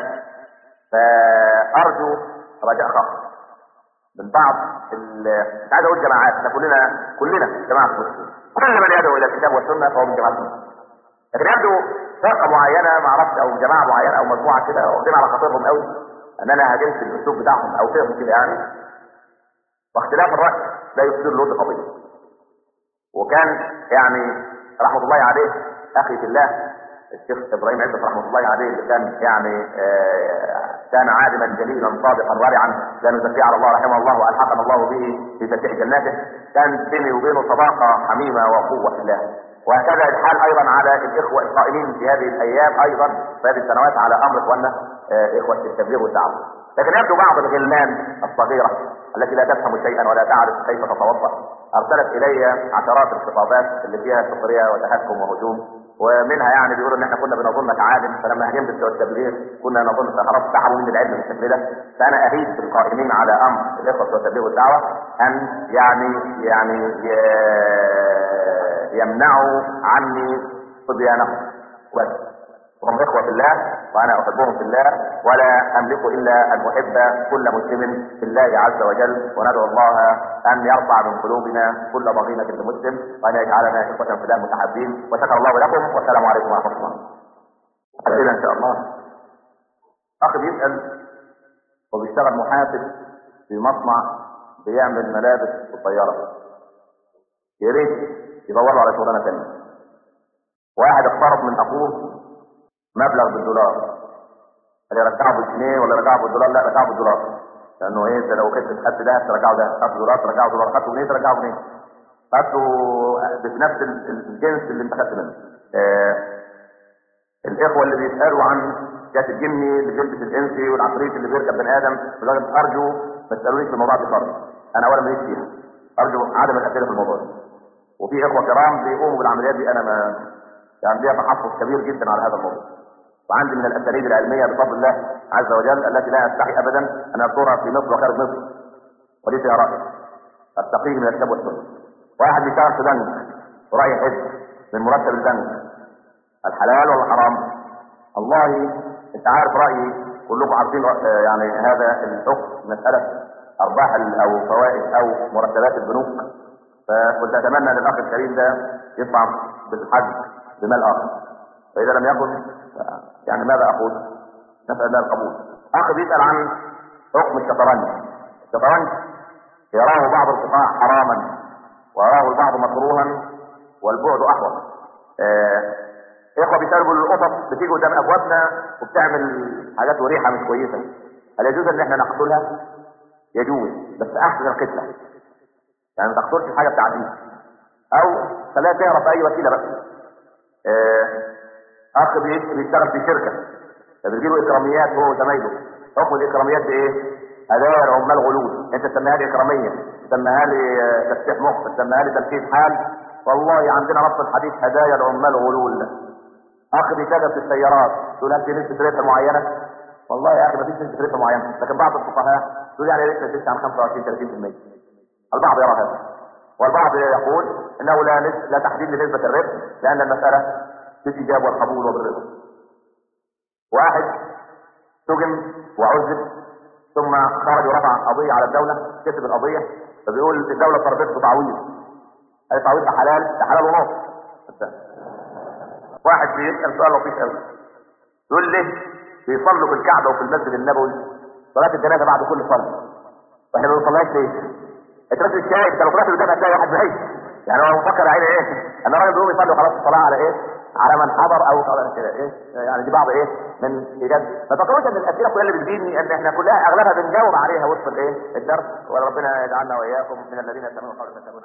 فارجو رجاء خاص من بعض ال- مش عايز اقول جماعات احنا كلنا كلنا جماعه مسلمين كل من يدعو الى الكتاب والسنه فهو من جماعه المسلمين لكن يبدو فرقه معينه ما اعرفش او جماعه معينه او مجموعه كده واخدين على خاطرهم قوي ان انا هاجمت الاسلوب بتاعهم او فهم كده يعني واختلاف الراي لا يفسد له قضيه وكان يعني رحمه الله عليه اخي في الله الشيخ ابراهيم عزت رحمه الله عليه اللي كان يعني آه، كان عالما جليلا صادقا ورعا لا نزكي على الله رحمه الله والحقنا الله به في فتح جناته كان بيني وبينه صداقه حميمه وقوه في الله وهكذا الحال ايضا على الاخوه القائمين في هذه الايام ايضا في هذه السنوات على امر اخواننا آه، اخوه التبليغ والدعوه لكن يبدو بعض الغلمان الصغيره التي لا تفهم شيئا ولا تعرف كيف تتوضا ارسلت الي عشرات الخطابات اللي فيها سخريه وتهكم وهجوم ومنها يعني بيقولوا ان احنا كنا بنظنك عالم فلما هجمت بتوع التبليغ كنا نظن خلاص سحبوا مني العلم بالشكل ده فانا اريد بالقائمين على امر الاخوه بتوع التبليغ والدعوه ان يعني يعني ي- يمنعوا عني صبيانهم بس وهم إخوة في الله وأنا أحبهم في الله ولا أملك إلا أن أحب كل مسلم في الله عز وجل وندعو الله أن يرفع من قلوبنا كل ضغينة لمسلم وأن يجعلنا إخوة في الله متحابين وشكر الله لكم والسلام عليكم ورحمة الله. أسئلة إن شاء الله. أخ بيسأل وبيشتغل محاسب في مصنع بيعمل ملابس وطيارة. يا ريت يدوروا على شغلانة تانية. واحد اقترض من أخوه مبلغ بالدولار هل يرجعه بالجنيه ولا يرجعه بالدولار لا رجعه بالدولار لانه ايه انت لو كنت خدت ده ترجعه ده خدت دولار ترجعه دولار خدته جنيه ترجعه جنيه خدته بنفس ال- الجنس اللي انت خدت منه آه الاخوه اللي بيسالوا عن كاس الجني اللي بيلبس الانسي والعفريت اللي بيركب بني ادم لدرجه ارجو ما تسالونيش في الموضوع ده خالص انا اولا ماليش فيها ارجو عدم الاسئله في الموضوع ده وفي اخوه كرام بيقوموا بالعمليات دي انا ما يعني ليا تحفظ كبير جدا على هذا الموضوع وعندي من الاساليب العلميه بفضل الله عز وجل التي لا استحي ابدا ان اذكرها في مصر وخارج مصر وليس فيها راي التقيه من الكتاب والسنه واحد بيشتغل في بنك ورايح حج من مرتب البنك الحلال ولا الحرام والله انت عارف رايي كلكم عارفين رأ- آه يعني هذا الحكم مساله ارباح ال- او فوائد او مرتبات البنوك فكنت اتمنى ان الاخ الكريم ده يطلع بالحج بمال اخر فاذا لم يكن ف- يعني ماذا اقول؟ نسال الله القبول اخ بيسال عن حكم الشطرنج الشطرنج يراه بعض القطاع حراما ويراه البعض مكروها والبعد احوط آه اخوه بيسالوا القطط بتيجي قدام ابوابنا وبتعمل حاجات وريحه مش كويسه هل يجوز ان احنا نقتلها؟ يجوز بس احسن القتله يعني ما تقتلش الحاجه بتاعتي او خليها تهرب باي وسيله بس آه، اخ بي- بيشتغل في شركه فبيجيله اكراميات هو وزمايله حكم الاكراميات دي ايه؟ هدايا العمال غلول انت تسميها لي اكراميه تسميها لي آه، تفتيح مخ تسميها لي تنفيذ حال والله عندنا نص الحديث هدايا العمال غلول اخ بيتاجر في السيارات تقول هل في نسبه ربح معينه؟ والله يا اخي ما فيش نسبه ربح معينه لكن بعض الفقهاء تقول يعني ربح تزيد عن 25 30% البعض يرى هذا والبعض يقول انه لا نس... لا تحديد لنسبه الربح لان المساله بالايجاب والقبول وبالرضا واحد سجن وعذب ثم خرج ورفع قضيه على الدوله كسب القضيه فبيقول الدوله فرضت له تعويض قال تعويض ده حلال ده حلال ونص واحد بيسال سؤال لطيف قوي يقول لي بيصلوا في الكعبه وفي المسجد النبوي صلاه الجنازه بعد كل صلاه واحنا ما بنصليهاش ليه؟ انت بس مش شايف انت لو طلعت قدام هتلاقي واحد بعيد يعني هو مفكر عيني ايه؟ ان الراجل بيقوم يصلي خلاص الصلاه على ايه؟ على من حضر او خلاص كده ايه؟ يعني دي بعض ايه؟ من ايجاد ما تفكروش ان الاسئله كلها اللي بتجيني ان احنا كلها اغلبها بنجاوب عليها وسط الايه؟ الدرس وربنا يجعلنا واياكم من الذين يستمعون القول فيتبعون